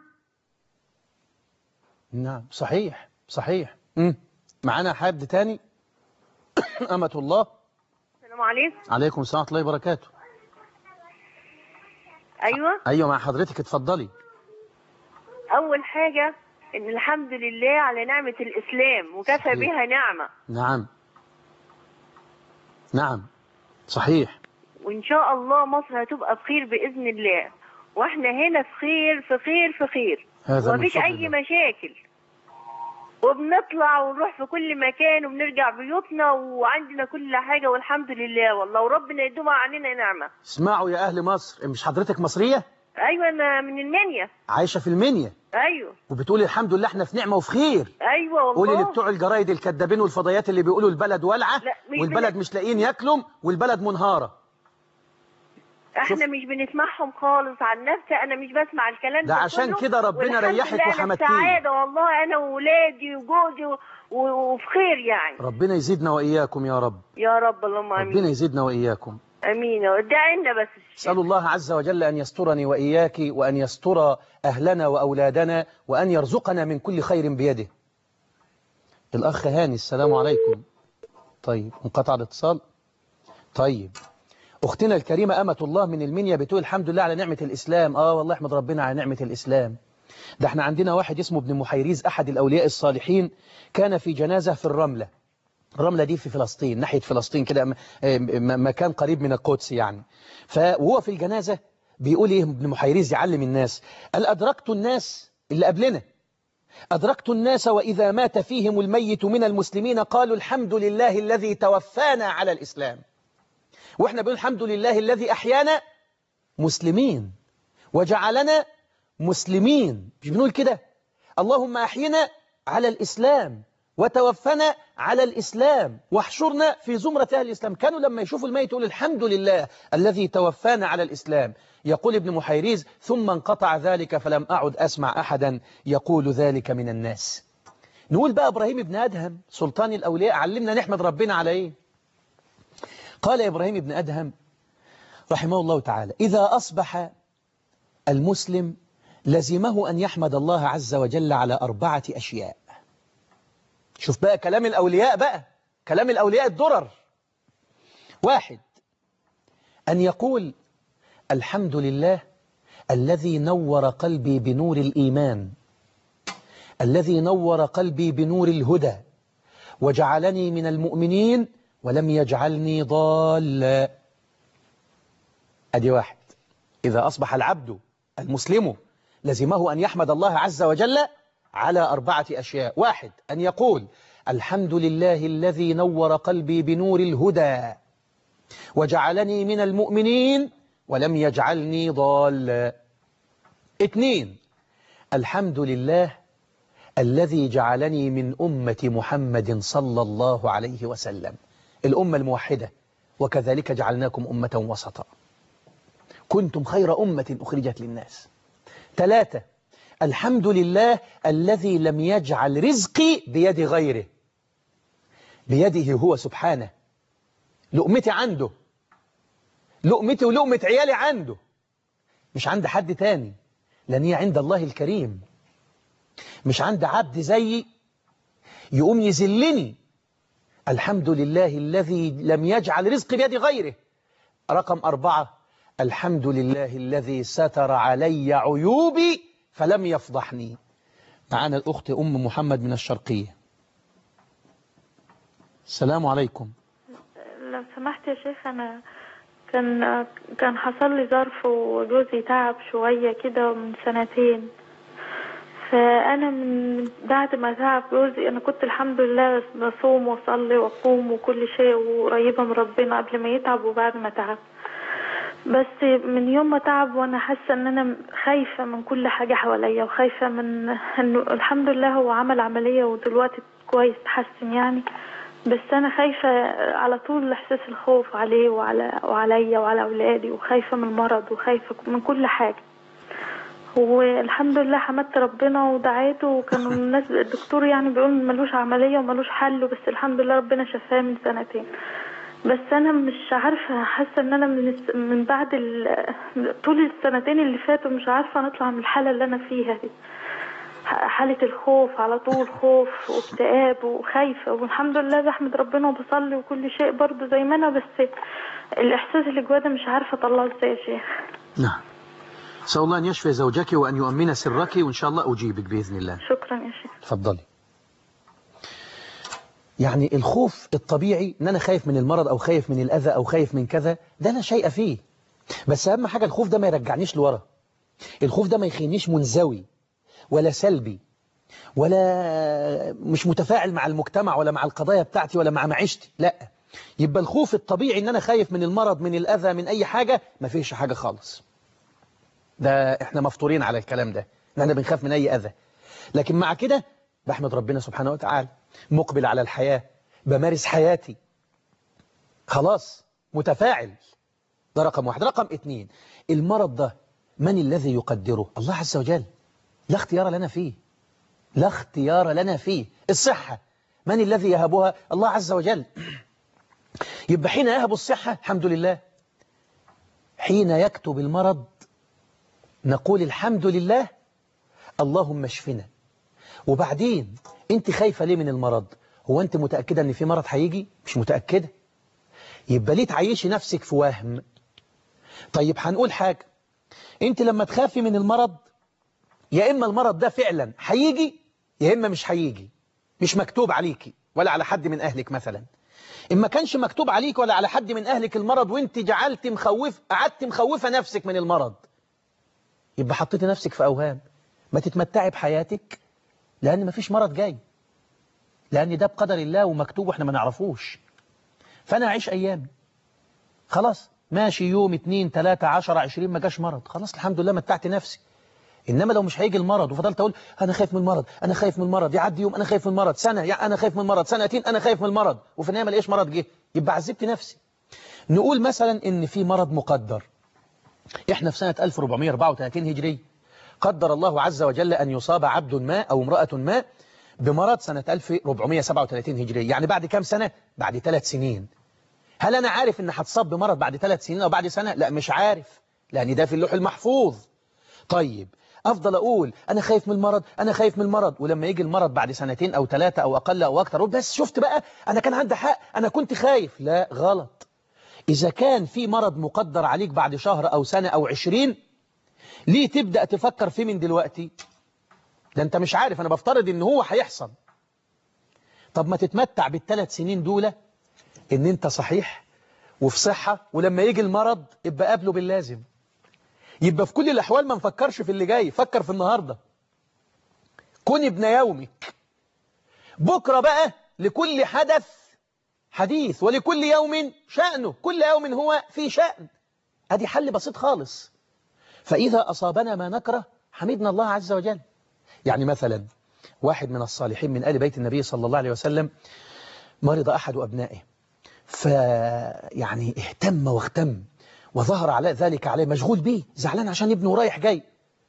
نعم صحيح صحيح مم. معانا حد تاني أمة الله السلام عليكم عليكم السلام ورحمة الله وبركاته ايوه أيوة مع حضرتك اتفضلي اول حاجه ان الحمد لله على نعمه الاسلام وكفى صحيح. بها نعمه نعم نعم صحيح وان شاء الله مصر هتبقى بخير باذن الله واحنا هنا في خير في خير في خير هذا من ومفيش فضل اي الله. مشاكل وبنطلع ونروح في كل مكان وبنرجع بيوتنا وعندنا كل حاجه والحمد لله والله وربنا يدوم علينا نعمه اسمعوا يا أهل مصر مش حضرتك مصرية ايوه انا من المنيا عايشة في المنيا ايوه وبتقولي الحمد لله احنا في نعمة وفي خير ايوه والله قولي لبتوع الجرايد الكذابين والفضائيات اللي بيقولوا البلد والعة لا، مش والبلد بن- مش لاقيين ياكلوا والبلد منهارة احنا شوف. مش بنسمعهم خالص عن نفسي انا مش بسمع الكلام ده عشان كله. كده ربنا والحمد ريحك لله أنا في وحمدتيه. سعاده والله انا وولادي وجوزي و- و- وفي خير يعني ربنا يزيدنا وإياكم يا رب يا رب اللهم ربنا امين يزيدنا وإياكم امين ادعي لنا بس أسأل الله عز وجل أن يسترني وإياك وأن يستر أهلنا وأولادنا وأن يرزقنا من كل خير بيده الأخ هاني السلام عليكم طيب انقطع الاتصال طيب أختنا الكريمة أمة الله من المنيا بتقول الحمد لله على نعمة الإسلام آه والله احمد ربنا على نعمة الإسلام ده احنا عندنا واحد اسمه ابن محيريز أحد الأولياء الصالحين كان في جنازة في الرملة الرملة دي في فلسطين ناحية فلسطين كده م- م- مكان قريب من القدس يعني فهو في الجنازة بيقول ايه ابن محيريز يعلم الناس قال أدركت الناس اللي قبلنا أدركت الناس وإذا مات فيهم الميت من المسلمين قالوا الحمد لله الذي توفانا على الإسلام وإحنا بنقول الحمد لله الذي أحيانا مسلمين وجعلنا مسلمين مش بنقول كده اللهم أحينا على الإسلام وتوفنا على الإسلام واحشرنا في زمرة أهل الإسلام كانوا لما يشوفوا الميت يقول الحمد لله الذي توفانا على الإسلام يقول ابن محيريز ثم انقطع ذلك فلم أعد أسمع أحدا يقول ذلك من الناس نقول بقى إبراهيم بن أدهم سلطان الأولياء علمنا نحمد ربنا على إيه قال إبراهيم بن أدهم رحمه الله تعالى إذا أصبح المسلم لزمه أن يحمد الله عز وجل على أربعة أشياء شوف بقى كلام الأولياء بقى كلام الأولياء الدرر واحد أن يقول الحمد لله الذي نور قلبي بنور الإيمان الذي نور قلبي بنور الهدى وجعلني من المؤمنين ولم يجعلني ضالا أدي واحد إذا أصبح العبد المسلم لزمه أن يحمد الله عز وجل على أربعة أشياء واحد أن يقول الحمد لله الذي نور قلبي بنور الهدى وجعلني من المؤمنين ولم يجعلني ضالا اثنين الحمد لله الذي جعلني من أمة محمد صلى الله عليه وسلم الأمة الموحدة وكذلك جعلناكم أمة وسطا كنتم خير أمة أخرجت للناس ثلاثة الحمد لله الذي لم يجعل رزقي بيد غيره بيده هو سبحانه لقمتي عنده لقمتي ولقمة عيالي عنده مش عند حد تاني لأن هي عند الله الكريم مش عند عبد زيي يقوم يذلني الحمد لله الذي لم يجعل رزقي بيد غيره رقم أربعة الحمد لله الذي ستر علي عيوبي فلم يفضحني معنا الأخت أم محمد من الشرقية السلام عليكم لو سمحت يا شيخ انا كان كان حصل لي ظرف وجوزي تعب شوية كده من سنتين فانا من بعد ما تعب جوزي انا كنت الحمد لله بصوم واصلي واقوم وكل شيء وقريبة من ربنا قبل ما يتعب وبعد ما تعب بس من يوم ما تعب وانا حاسه ان انا خايفه من كل حاجه حواليا وخايفه من انه الحمد لله هو عمل عمليه ودلوقتي كويس تحسن يعني بس انا خايفه على طول احساس الخوف عليه وعلى وعليا وعلى اولادي وخايفه من المرض وخايفه من كل حاجه والحمد لله حمدت ربنا ودعيته وكانوا الناس الدكتور يعني بيقول ملوش عمليه وملوش حل بس الحمد لله ربنا شفاه من سنتين بس انا مش عارفه حاسه ان انا من الس- من بعد ال- طول السنتين اللي فاتوا مش عارفه نطلع من الحاله اللي انا فيها دي ح- حالة الخوف على طول خوف واكتئاب وخايفة والحمد لله بحمد ربنا وبصلي وكل شيء برضه زي ما أنا بس الإحساس اللي جوا ده مش عارفة أطلعه إزاي يا شيخ نعم أسأل الله أن يشفي زوجك وأن يؤمن سرك وإن شاء الله أجيبك بإذن الله شكرا يا شيخ تفضلي يعني الخوف الطبيعي ان انا خايف من المرض او خايف من الاذى او خايف من كذا ده لا شيء فيه بس اهم حاجة الخوف ده ما يرجعنيش لورا الخوف ده ما يخلينيش منزوي ولا سلبي ولا مش متفاعل مع المجتمع ولا مع القضايا بتاعتي ولا مع معيشتي لا يبقى الخوف الطبيعي ان انا خايف من المرض من الاذى من اي حاجة ما فيش حاجة خالص ده احنا مفطورين على الكلام ده ان احنا بنخاف من اي اذى لكن مع كده بحمد ربنا سبحانه وتعالى مقبل على الحياة بمارس حياتي خلاص متفاعل ده رقم واحد رقم اتنين المرض ده من الذي يقدره الله عز وجل لا اختيار لنا فيه لا اختيار لنا فيه الصحة من الذي يهبها الله عز وجل يبقى حين يهب الصحة الحمد لله حين يكتب المرض نقول الحمد لله اللهم اشفنا وبعدين انت خايفة ليه من المرض هو انت متأكدة ان في مرض هيجي مش متأكدة يبقى ليه تعيشي نفسك في وهم طيب هنقول حاجة انت لما تخافي من المرض يا اما المرض ده فعلا هيجي يا اما مش هيجي مش مكتوب عليكي ولا على حد من اهلك مثلا إن ما كانش مكتوب عليك ولا على حد من أهلك المرض وانت جعلت مخوف قعدت مخوفة نفسك من المرض يبقى حطيت نفسك في أوهام ما تتمتعي بحياتك لأن ما فيش مرض جاي لأن ده بقدر الله ومكتوب واحنا ما نعرفوش فأنا أعيش أيامي خلاص ماشي يوم اتنين تلاتة عشرة عشرين ما جاش مرض خلاص الحمد لله متعت نفسي إنما لو مش هيجي المرض وفضلت أقول أنا خايف من المرض أنا خايف من المرض يعدي يوم أنا خايف من المرض سنة يا أنا خايف من المرض سنتين أنا خايف من المرض وفي النهاية ما لقيش مرض جه يبقى عذبت نفسي نقول مثلا إن في مرض مقدر إحنا في سنة 1434 هجري قدر الله عز وجل أن يصاب عبد ما أو امرأة ما بمرض سنة 1437 هجري يعني بعد كام سنة؟ بعد ثلاث سنين هل أنا عارف إن هتصاب بمرض بعد ثلاث سنين أو بعد سنة لا مش عارف لأن ده في اللوح المحفوظ طيب أفضل أقول أنا خايف من المرض أنا خايف من المرض ولما يجي المرض بعد سنتين أو ثلاثة أو أقل أو أكتر أقول بس شفت بقى أنا كان عندي حق أنا كنت خايف لا غلط إذا كان في مرض مقدر عليك بعد شهر أو سنة أو عشرين ليه تبدأ تفكر فيه من دلوقتي ده أنت مش عارف أنا بفترض إن هو هيحصل طب ما تتمتع بالثلاث سنين دول إن أنت صحيح وفي صحة ولما يجي المرض يبقى قابله باللازم يبقى في كل الأحوال ما نفكرش في اللي جاي فكر في النهاردة كن ابن يومك بكرة بقى لكل حدث حديث ولكل يوم شأنه كل يوم هو في شأن أدي حل بسيط خالص فإذا أصابنا ما نكره حمدنا الله عز وجل يعني مثلا واحد من الصالحين من آل بيت النبي صلى الله عليه وسلم مرض أحد أبنائه فيعني اهتم واهتم وظهر على ذلك عليه مشغول به زعلان عشان ابنه رايح جاي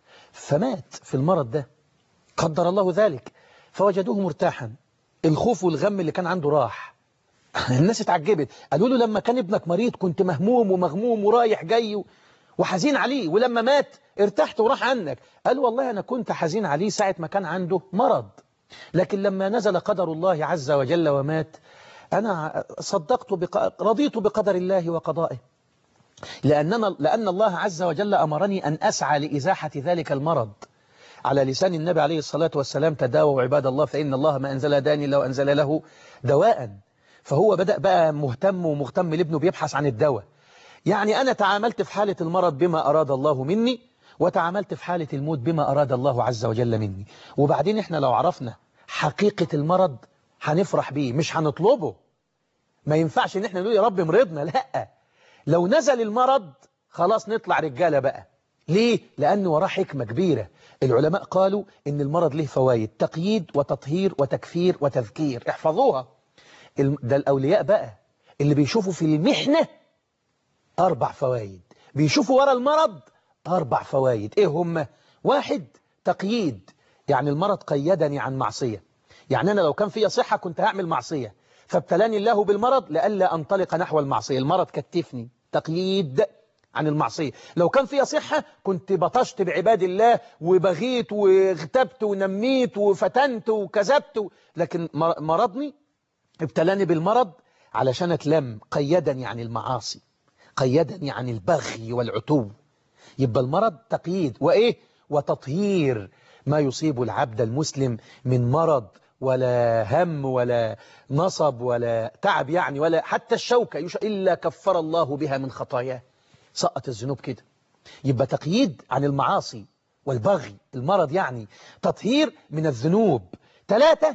فمات في المرض ده قدر الله ذلك فوجدوه مرتاحا الخوف والغم اللي كان عنده راح الناس اتعجبت قالوا له لما كان ابنك مريض كنت مهموم ومغموم ورايح جاي وحزين عليه ولما مات ارتحت وراح عنك قال والله أنا كنت حزين عليه ساعة ما كان عنده مرض لكن لما نزل قدر الله عز وجل ومات أنا صدقت بق... رضيت بقدر الله وقضائه لأننا لأن الله عز وجل أمرني أن أسعى لإزاحة ذلك المرض على لسان النبي عليه الصلاة والسلام تداووا عباد الله فإن الله ما أنزل داني لو أنزل له دواء فهو بدأ بقى مهتم ومهتم لابنه بيبحث عن الدواء يعني أنا تعاملت في حالة المرض بما أراد الله مني وتعاملت في حالة الموت بما أراد الله عز وجل مني وبعدين إحنا لو عرفنا حقيقة المرض هنفرح بيه مش هنطلبه ما ينفعش إن إحنا نقول يا رب مرضنا لا لو نزل المرض خلاص نطلع رجالة بقى ليه؟ لأن وراه حكمة كبيرة العلماء قالوا إن المرض له فوائد تقييد وتطهير وتكفير وتذكير احفظوها ده الأولياء بقى اللي بيشوفوا في المحنة أربع فوائد بيشوفوا ورا المرض أربع فوائد إيه هم؟ واحد تقييد يعني المرض قيدني عن معصية يعني أنا لو كان فيها صحة كنت هعمل معصية فابتلاني الله بالمرض لألا أنطلق نحو المعصية المرض كتفني تقييد عن المعصية لو كان فيها صحة كنت بطشت بعباد الله وبغيت واغتبت ونميت وفتنت وكذبت لكن مرضني ابتلاني بالمرض علشان اتلم قيدني عن المعاصي قيدني عن البغي والعتو يبقى المرض تقييد وإيه وتطهير ما يصيب العبد المسلم من مرض ولا هم ولا نصب ولا تعب يعني ولا حتى الشوكة إلا كفر الله بها من خطاياه سقط الذنوب كده يبقى تقييد عن المعاصي والبغي المرض يعني تطهير من الذنوب ثلاثة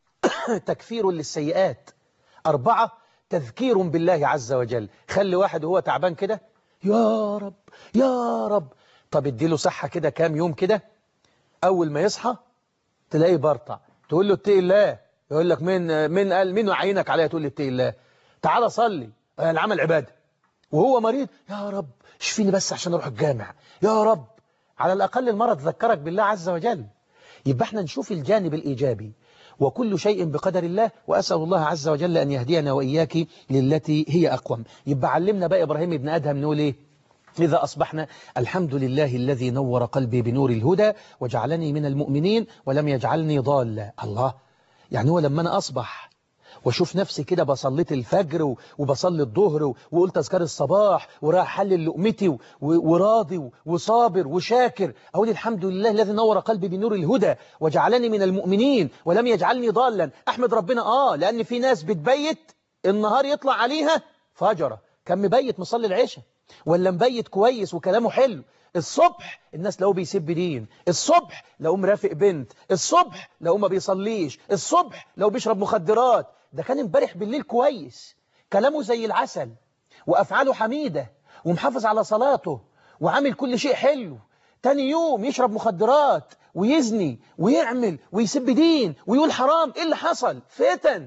تكفير للسيئات أربعة تذكير بالله عز وجل خلي واحد وهو تعبان كده يا رب يا رب طب اديله صحة كده كام يوم كده أول ما يصحى تلاقيه برطع تقول له اتقي الله يقول لك مين مين قال مين عينك عليا تقول لي اتقي الله تعالى صلي العمل عباده وهو مريض يا رب اشفيني بس عشان اروح الجامع يا رب على الأقل المرض ذكرك بالله عز وجل يبقى احنا نشوف الجانب الإيجابي وكل شيء بقدر الله وأسأل الله عز وجل أن يهدينا وإياك للتي هي أقوم يبقى علمنا بقى إبراهيم ابن أدهم نقول إيه إذا أصبحنا الحمد لله الذي نور قلبي بنور الهدى وجعلني من المؤمنين ولم يجعلني ضالا الله يعني هو لما أنا أصبح واشوف نفسي كده بصليت الفجر وبصلي الظهر وقلت أذكار الصباح وراح حلل لقمتي وراضي وصابر وشاكر أقول الحمد لله الذي نور قلبي بنور الهدى وجعلني من المؤمنين ولم يجعلني ضالا أحمد ربنا آه لأن في ناس بتبيت النهار يطلع عليها فجرة كان مبيت مصلي العشاء ولا مبيت كويس وكلامه حلو الصبح الناس لو بيسب دين الصبح لو مرافق بنت الصبح لو ما بيصليش الصبح لو بيشرب مخدرات ده كان امبارح بالليل كويس كلامه زي العسل وأفعاله حميدة ومحافظ على صلاته وعامل كل شيء حلو تاني يوم يشرب مخدرات ويزني ويعمل ويسب دين ويقول حرام ايه اللي حصل فتن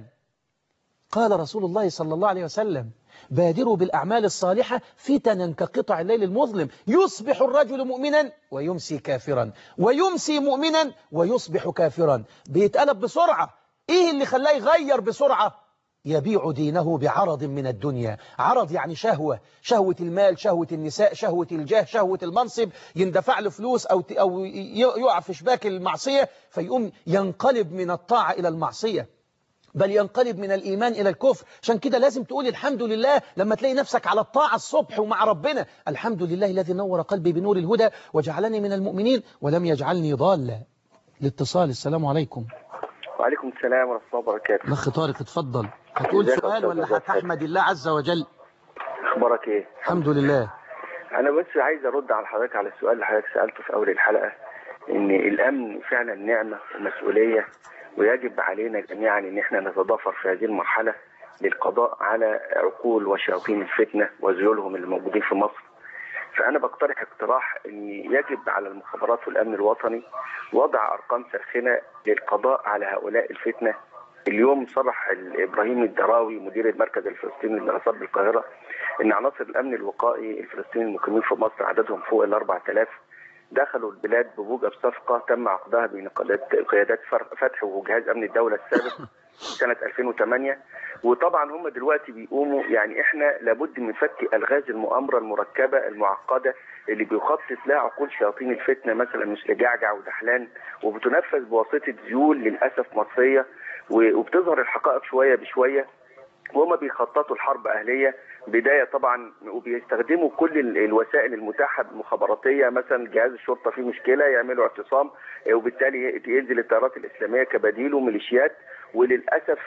قال رسول الله صلى الله عليه وسلم بادروا بالأعمال الصالحة فتنا كقطع الليل المظلم يصبح الرجل مؤمنا ويمسي كافرا ويمسي مؤمنا ويصبح كافرا بيتقلب بسرعة ايه اللي خلاه يغير بسرعة يبيع دينه بعرض من الدنيا عرض يعني شهوة شهوة المال شهوة النساء شهوة الجاه شهوة المنصب يندفع له فلوس أو, ت- أو ي- يقع في شباك المعصية فيقوم ينقلب من الطاعة إلى المعصية بل ينقلب من الإيمان إلى الكفر عشان كده لازم تقول الحمد لله لما تلاقي نفسك على الطاعة الصبح ومع ربنا الحمد لله الذي نور قلبي بنور الهدى وجعلني من المؤمنين ولم يجعلني ضالا الاتصال السلام عليكم وعليكم السلام ورحمة الله وبركاته الأخ طارق اتفضل هتقول ازيك يا سؤال أستاذ ولا أستاذ هتحمد الله عز وجل أخبارك إيه؟ الحمد لله أنا بس عايز أرد على حضرتك على السؤال اللي حضرتك سألته في أول الحلقة إن الأمن فعلا نعمة ومسؤولية ويجب علينا جميعا إن إحنا نتضافر في هذه المرحلة للقضاء على عقول وشياطين الفتنة وذيولهم اللي موجودين في مصر فأنا بقترح اقتراح إن يجب على المخابرات والأمن الوطني وضع أرقام ساخنة للقضاء على هؤلاء الفتنة اليوم صرح ال- إبراهيم الدراوي مدير المركز الفلسطيني للإرصاد بالقاهرة إن عناصر الأمن الوقائي الفلسطيني المقيمين في مصر عددهم فوق ال 4000 دخلوا البلاد بموجب صفقة تم عقدها بين قيادات قيادات فر- فتح وجهاز أمن الدولة السابق سنة 2008 وطبعا هم دلوقتي بيقوموا يعني احنا لابد من فك الغاز المؤامرة المركبة المعقدة اللي بيخطط لها عقول شياطين الفتنة مثلا مثل جعجع ودحلان وبتنفذ بواسطة ذيول للأسف مصرية و- وبتظهر الحقائق شوية بشوية وهم بيخططوا الحرب أهلية بداية طبعا وبيستخدموا كل ال- الوسائل المتاحة المخابراتية مثلا جهاز الشرطة فيه مشكلة يعملوا اعتصام آه، وبالتالي ينزل الطيارات الإسلامية كبديل وميليشيات وللأسف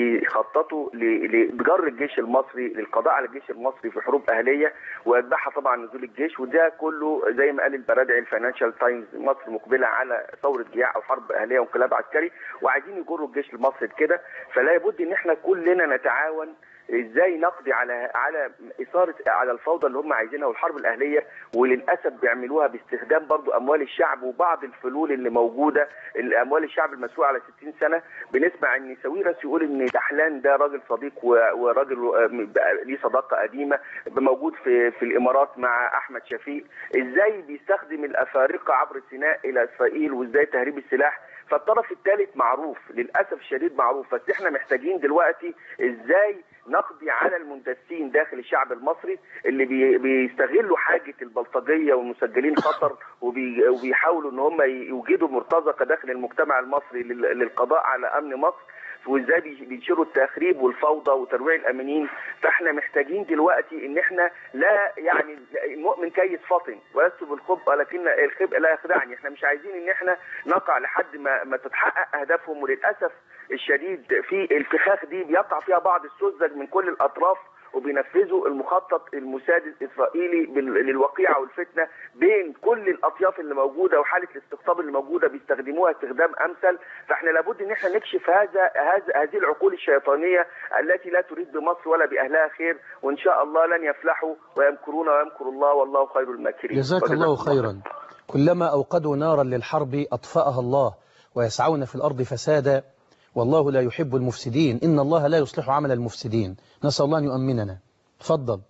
بيخططوا ل- ل- بجر الجيش المصري للقضاء على الجيش المصري في حروب أهلية ويتبعها طبعا نزول الجيش وده كله زي ما قال البرادعي الفاينانشال تايمز مصر مقبلة على ثورة جياع أو حرب أهلية وانقلاب عسكري وعايزين يجروا الجيش المصري كده فلا بد ان احنا كلنا نتعاون ازاي نقضي على على اثاره على الفوضى اللي هم عايزينها والحرب الاهليه وللاسف بيعملوها باستخدام برضو اموال الشعب وبعض الفلول اللي موجوده الاموال الشعب المسروقه على 60 سنه بنسمع ان ساويرس يقول ان دحلان ده راجل صديق و- وراجل آه، بقى ليه صداقه قديمه موجود في في الامارات مع احمد شفيق ازاي بيستخدم الافارقه عبر سيناء الى اسرائيل وازاي تهريب السلاح فالطرف الثالث معروف للاسف الشديد معروف بس احنا محتاجين دلوقتي ازاي نقضي على المندسين داخل الشعب المصري اللي بي بيستغلوا حاجه البلطجيه والمسجلين خطر وبي وبيحاولوا ان هم يوجدوا مرتزقه داخل المجتمع المصري لل- للقضاء على امن مصر وازاي بي- بينشروا التخريب والفوضى وترويع الامنين فاحنا محتاجين دلوقتي ان احنا لا يعني المؤمن كيس فطن ولست بالخب ولكن الخبء لا يخدعني احنا مش عايزين ان احنا نقع لحد ما ما تتحقق اهدافهم وللاسف الشديد في الفخاخ دي بيقع فيها بعض السذج من كل الاطراف وبينفذوا المخطط المساد الاسرائيلي بال- للوقيعه والفتنه بين كل الاطياف اللي موجوده وحاله الاستقطاب اللي موجوده بيستخدموها استخدام امثل فاحنا لابد ان احنا نكشف هذا هذا هذه العقول الشيطانيه التي لا تريد بمصر ولا باهلها خير وان شاء الله لن يفلحوا ويمكرون ويمكر الله والله خير الماكرين جزاك وجزاكم الله خيرا كلما أوقدوا نارا للحرب أطفأها الله ويسعون في الأرض فسادا والله لا يحب المفسدين إن الله لا يصلح عمل المفسدين نسأل الله أن يؤمننا تفضل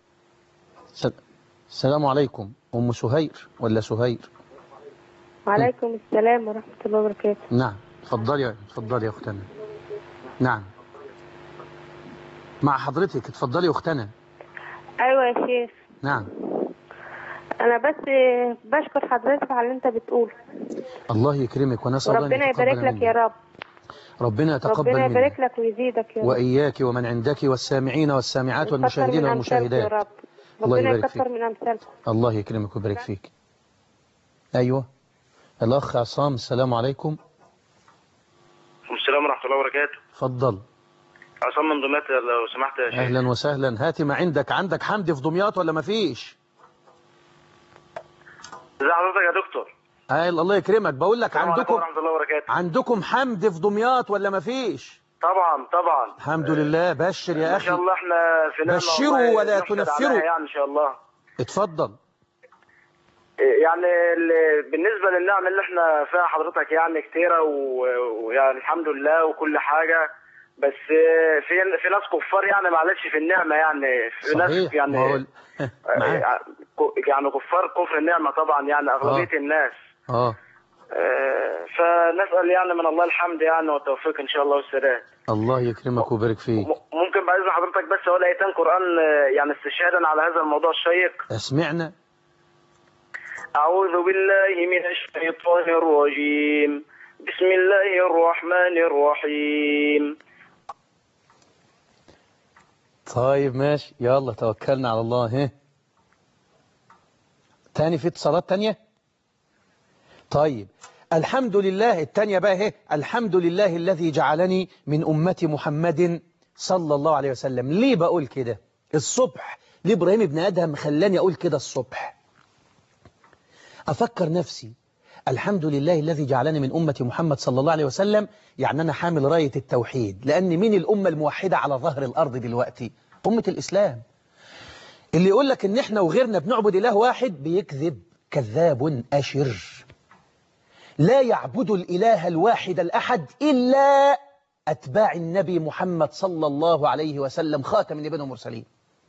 س- السلام عليكم أم سهير ولا سهير وعليكم السلام ورحمة الله وبركاته نعم تفضلي تفضلي يا أختنا نعم مع حضرتك تفضلي يا أختنا أيوة يا شيخ نعم أنا بس بشكر حضرتك على اللي أنت بتقوله الله يكرمك ونسأل الله أن وربنا يتقبل يبارك لك يا منا. رب ربنا يتقبل ربنا منا يبارك لك ويزيدك يا رب وإياك ومن عندك والسامعين والسامعات ويكتر والمشاهدين من أمثالكم والمشاهدات يا رب الله ربنا يبارك يكتر فيك. من أمثالكم الله يكرمك ويبارك فيك أيوة الأخ عصام السلام عليكم السلام ورحمة الله وبركاته تفضل عصام من دمياط لو سمحت يا شيخ أهلا وسهلا هاتي ما عندك عندك حمد في دمياط ولا ما فيش ازي حضرتك يا دكتور آه الله يكرمك بقول لك السلام عليكم عندكم ورحمة الله وبركاته عندكم حمد في دمياط ولا ما فيش طبعا طبعا الحمد لله بشر يا ما شاء أخي الله احنا في نعمة بشروا والله ولا نحمد تنفروا. عليها يعني ان شاء الله اتفضل يعني ال- بالنسبة للنعم اللي احنا فيها حضرتك يعني كتيرة و- ويعني الحمد لله وكل حاجة بس في في ناس كفار يعني معلش في النعمة يعني في ناس صحيح يعني ما هو معاك. يعني كفار كفر النعمة طبعا يعني أغلبية الناس اه آه، فنسأل يعني من الله الحمد يعني والتوفيق إن شاء الله والسداد الله يكرمك ويبارك فيك م- ممكن بعد إذن حضرتك بس أقول آيتين قرآن آه، يعني استشهادا على هذا الموضوع الشيق اسمعنا أعوذ بالله من الشيطان الرجيم بسم الله الرحمن الرحيم طيب ماشي يلا توكلنا على الله ها تاني في اتصالات تانية طيب الحمد لله التانية بقى اهي الحمد لله الذي جعلني من أمة محمد صلى الله عليه وسلم ليه بقول كده الصبح ليه إبراهيم ابن أدهم خلاني أقول كده الصبح أفكر نفسي الحمد لله الذي جعلني من أمة محمد صلى الله عليه وسلم يعني أنا حامل راية التوحيد لأن مين الأمة الموحدة على ظهر الأرض دلوقتي أمة الإسلام اللي يقول لك إن إحنا وغيرنا بنعبد إله واحد بيكذب كذاب أشر لا يعبد الإله الواحد الأحد إلا أتباع النبي محمد صلى الله عليه وسلم خاتم النبيين والمرسلين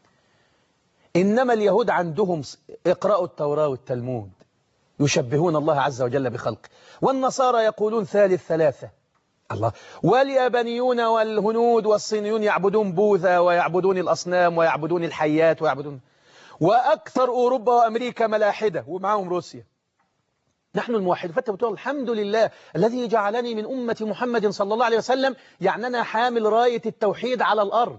إنما اليهود عندهم اقرأوا التوراة والتلمود يشبهون الله عز وجل بخلقه والنصارى يقولون ثالث ثلاثة الله واليابانيون والهنود والصينيون يعبدون بوذا ويعبدون الأصنام ويعبدون الحيات ويعبدون وأكثر أوروبا وأمريكا ملاحدة ومعهم روسيا نحن الموحد فأنت بتقول الحمد لله الذي جعلني من أمة محمد صلى الله عليه وسلم يعني أنا حامل راية التوحيد على الأرض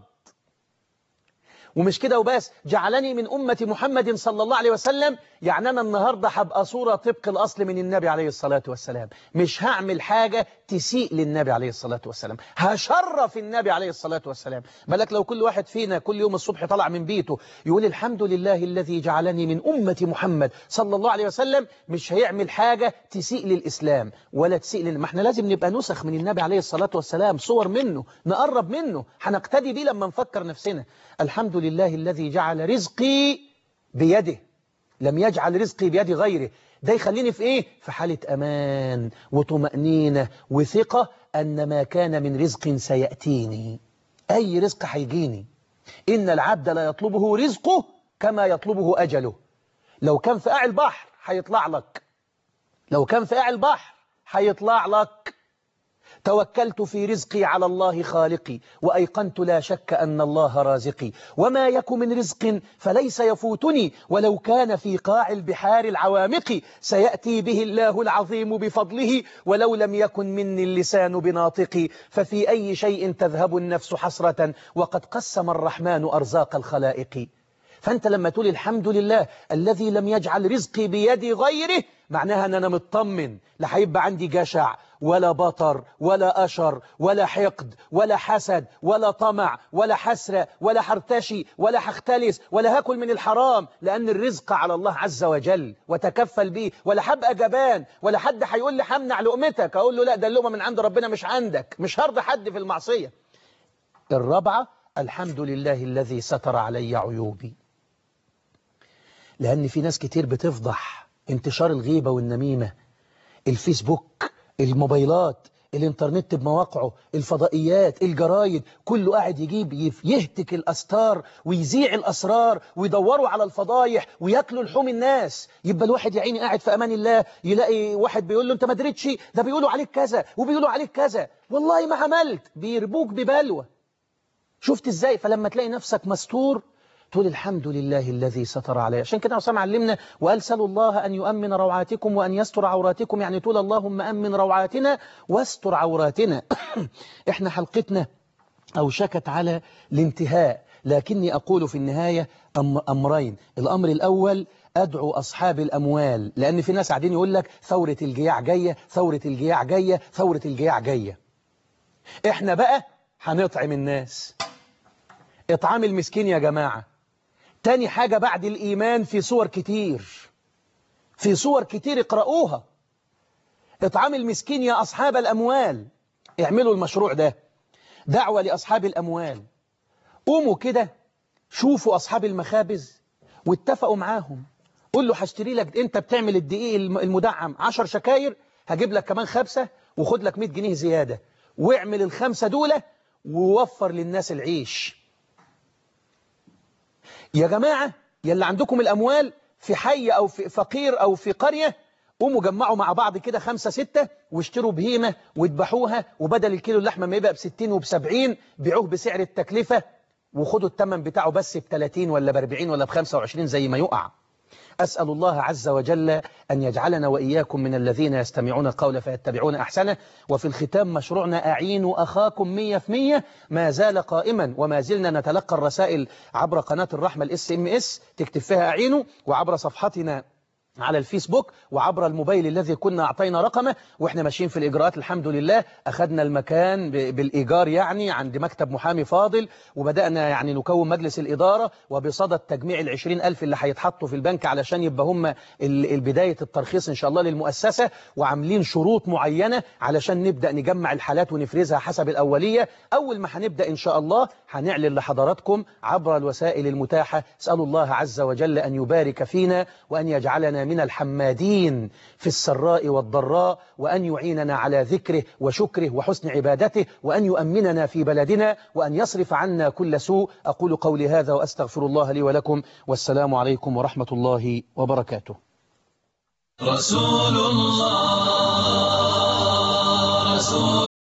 ومش كده وبس جعلني من أمة محمد صلى الله عليه وسلم يعني أنا النهاردة هبقى صورة طبق الأصل من النبي عليه الصلاة والسلام مش هعمل حاجة تسيء للنبي عليه الصلاة والسلام هشرف النبي عليه الصلاة والسلام بالك لو كل واحد فينا كل يوم الصبح طلع من بيته يقول الحمد لله الذي جعلني من أمة محمد صلى الله عليه وسلم مش هيعمل حاجة تسيء للإسلام ولا تسيء لل... ما احنا لازم نبقى نسخ من النبي عليه الصلاة والسلام صور منه نقرب منه هنقتدي بيه لما نفكر نفسنا الحمد لله الذي جعل رزقي بيده لم يجعل رزقي بيد غيره ده يخليني في ايه في حالة امان وطمأنينة وثقة ان ما كان من رزق سيأتيني اي رزق هيجيني ان العبد لا يطلبه رزقه كما يطلبه اجله لو كان في قاع البحر هيطلع لك لو كان في قاع البحر هيطلع لك توكلت في رزقي على الله خالقي وأيقنت لا شك أن الله رازقي وما يك من رزق فليس يفوتني ولو كان في قاع البحار العوامق سيأتي به الله العظيم بفضله ولو لم يكن مني اللسان بناطقي ففي أي شيء تذهب النفس حسرة وقد قسم الرحمن أرزاق الخلائق فأنت لما تقول الحمد لله الذي لم يجعل رزقي بيد غيره معناها أن أنا مطمن لا هيبقى عندي جشع ولا بطر ولا أشر ولا حقد ولا حسد ولا طمع ولا حسرة ولا حرتشي ولا حختلس ولا هاكل من الحرام لأن الرزق على الله عز وجل وتكفل به ولا هبقى جبان ولا حد هيقول لي همنع لقمتك أقول له لا ده اللقمة من عند ربنا مش عندك مش هرضى حد في المعصية الرابعة الحمد لله الذي ستر علي عيوبي لأن في ناس كتير بتفضح انتشار الغيبة والنميمة الفيسبوك الموبايلات الانترنت بمواقعه الفضائيات الجرايد كله قاعد يجيب يهتك الأستار ويذيع الأسرار ويدوروا على الفضايح وياكلوا لحوم الناس يبقى الواحد يا عيني قاعد في أمان الله يلاقي واحد بيقول له أنت ما دريتش ده بيقولوا عليك كذا وبيقولوا عليك كذا والله ما عملت بيربوك ببلوى شفت ازاي فلما تلاقي نفسك مستور تقول الحمد لله الذي ستر علي عشان كده عصام علمنا وقال سلوا الله أن يؤمن روعاتكم وأن يستر عوراتكم يعني تقول اللهم أمن روعاتنا واستر عوراتنا احنا حلقتنا أوشكت على الانتهاء لكني أقول في النهاية أم أمرين الأمر الأول أدعو أصحاب الأموال لأن في ناس قاعدين يقول لك ثورة الجياع جاية ثورة الجياع جاية ثورة الجياع جاية احنا بقى هنطعم الناس اطعام المسكين يا جماعة تاني حاجة بعد الإيمان في صور كتير في صور كتير اقرأوها اطعام المسكين يا أصحاب الأموال اعملوا المشروع ده دعوة لأصحاب الأموال قوموا كده شوفوا أصحاب المخابز واتفقوا معاهم قول له هشتري لك انت بتعمل الدقيق المدعم 10 شكاير هجيب لك كمان خمسة وخد لك 100 جنيه زيادة واعمل الخمسة دولة ووفر للناس العيش يا جماعة يلي عندكم الأموال في حي أو في فقير أو في قرية قوموا جمعوا مع بعض كده خمسة ستة واشتروا بهيمة واذبحوها وبدل الكيلو اللحمة ما يبقى بستين وبسبعين بيعوه بسعر التكلفة وخدوا التمن بتاعه بس بتلاتين ولا باربعين ولا بخمسة وعشرين زي ما يقع أسأل الله عز وجل أن يجعلنا وإياكم من الذين يستمعون القول فيتبعون أحسنه وفي الختام مشروعنا أعينوا أخاكم مية في مية ما زال قائما وما زلنا نتلقى الرسائل عبر قناة الرحمة الاس ام اس تكتب فيها أعينوا وعبر صفحتنا على الفيسبوك وعبر الموبايل الذي كنا أعطينا رقمه وإحنا ماشيين في الإجراءات الحمد لله أخذنا المكان ب- بالإيجار يعني عند مكتب محامي فاضل وبدأنا يعني نكون مجلس الإدارة وبصدد تجميع العشرين ألف اللي هيتحطوا في البنك علشان يبقى هم ال- البداية الترخيص إن شاء الله للمؤسسة وعاملين شروط معينة علشان نبدأ نجمع الحالات ونفرزها حسب الأولية أول ما هنبدأ إن شاء الله هنعلن لحضراتكم عبر الوسائل المتاحة اسأل الله عز وجل أن يبارك فينا وأن يجعلنا من الحمادين في السراء والضراء وأن يعيننا على ذكره وشكره وحسن عبادته وأن يؤمننا في بلدنا وأن يصرف عنا كل سوء أقول قولي هذا وأستغفر الله لي ولكم والسلام عليكم ورحمة الله وبركاته رسول الله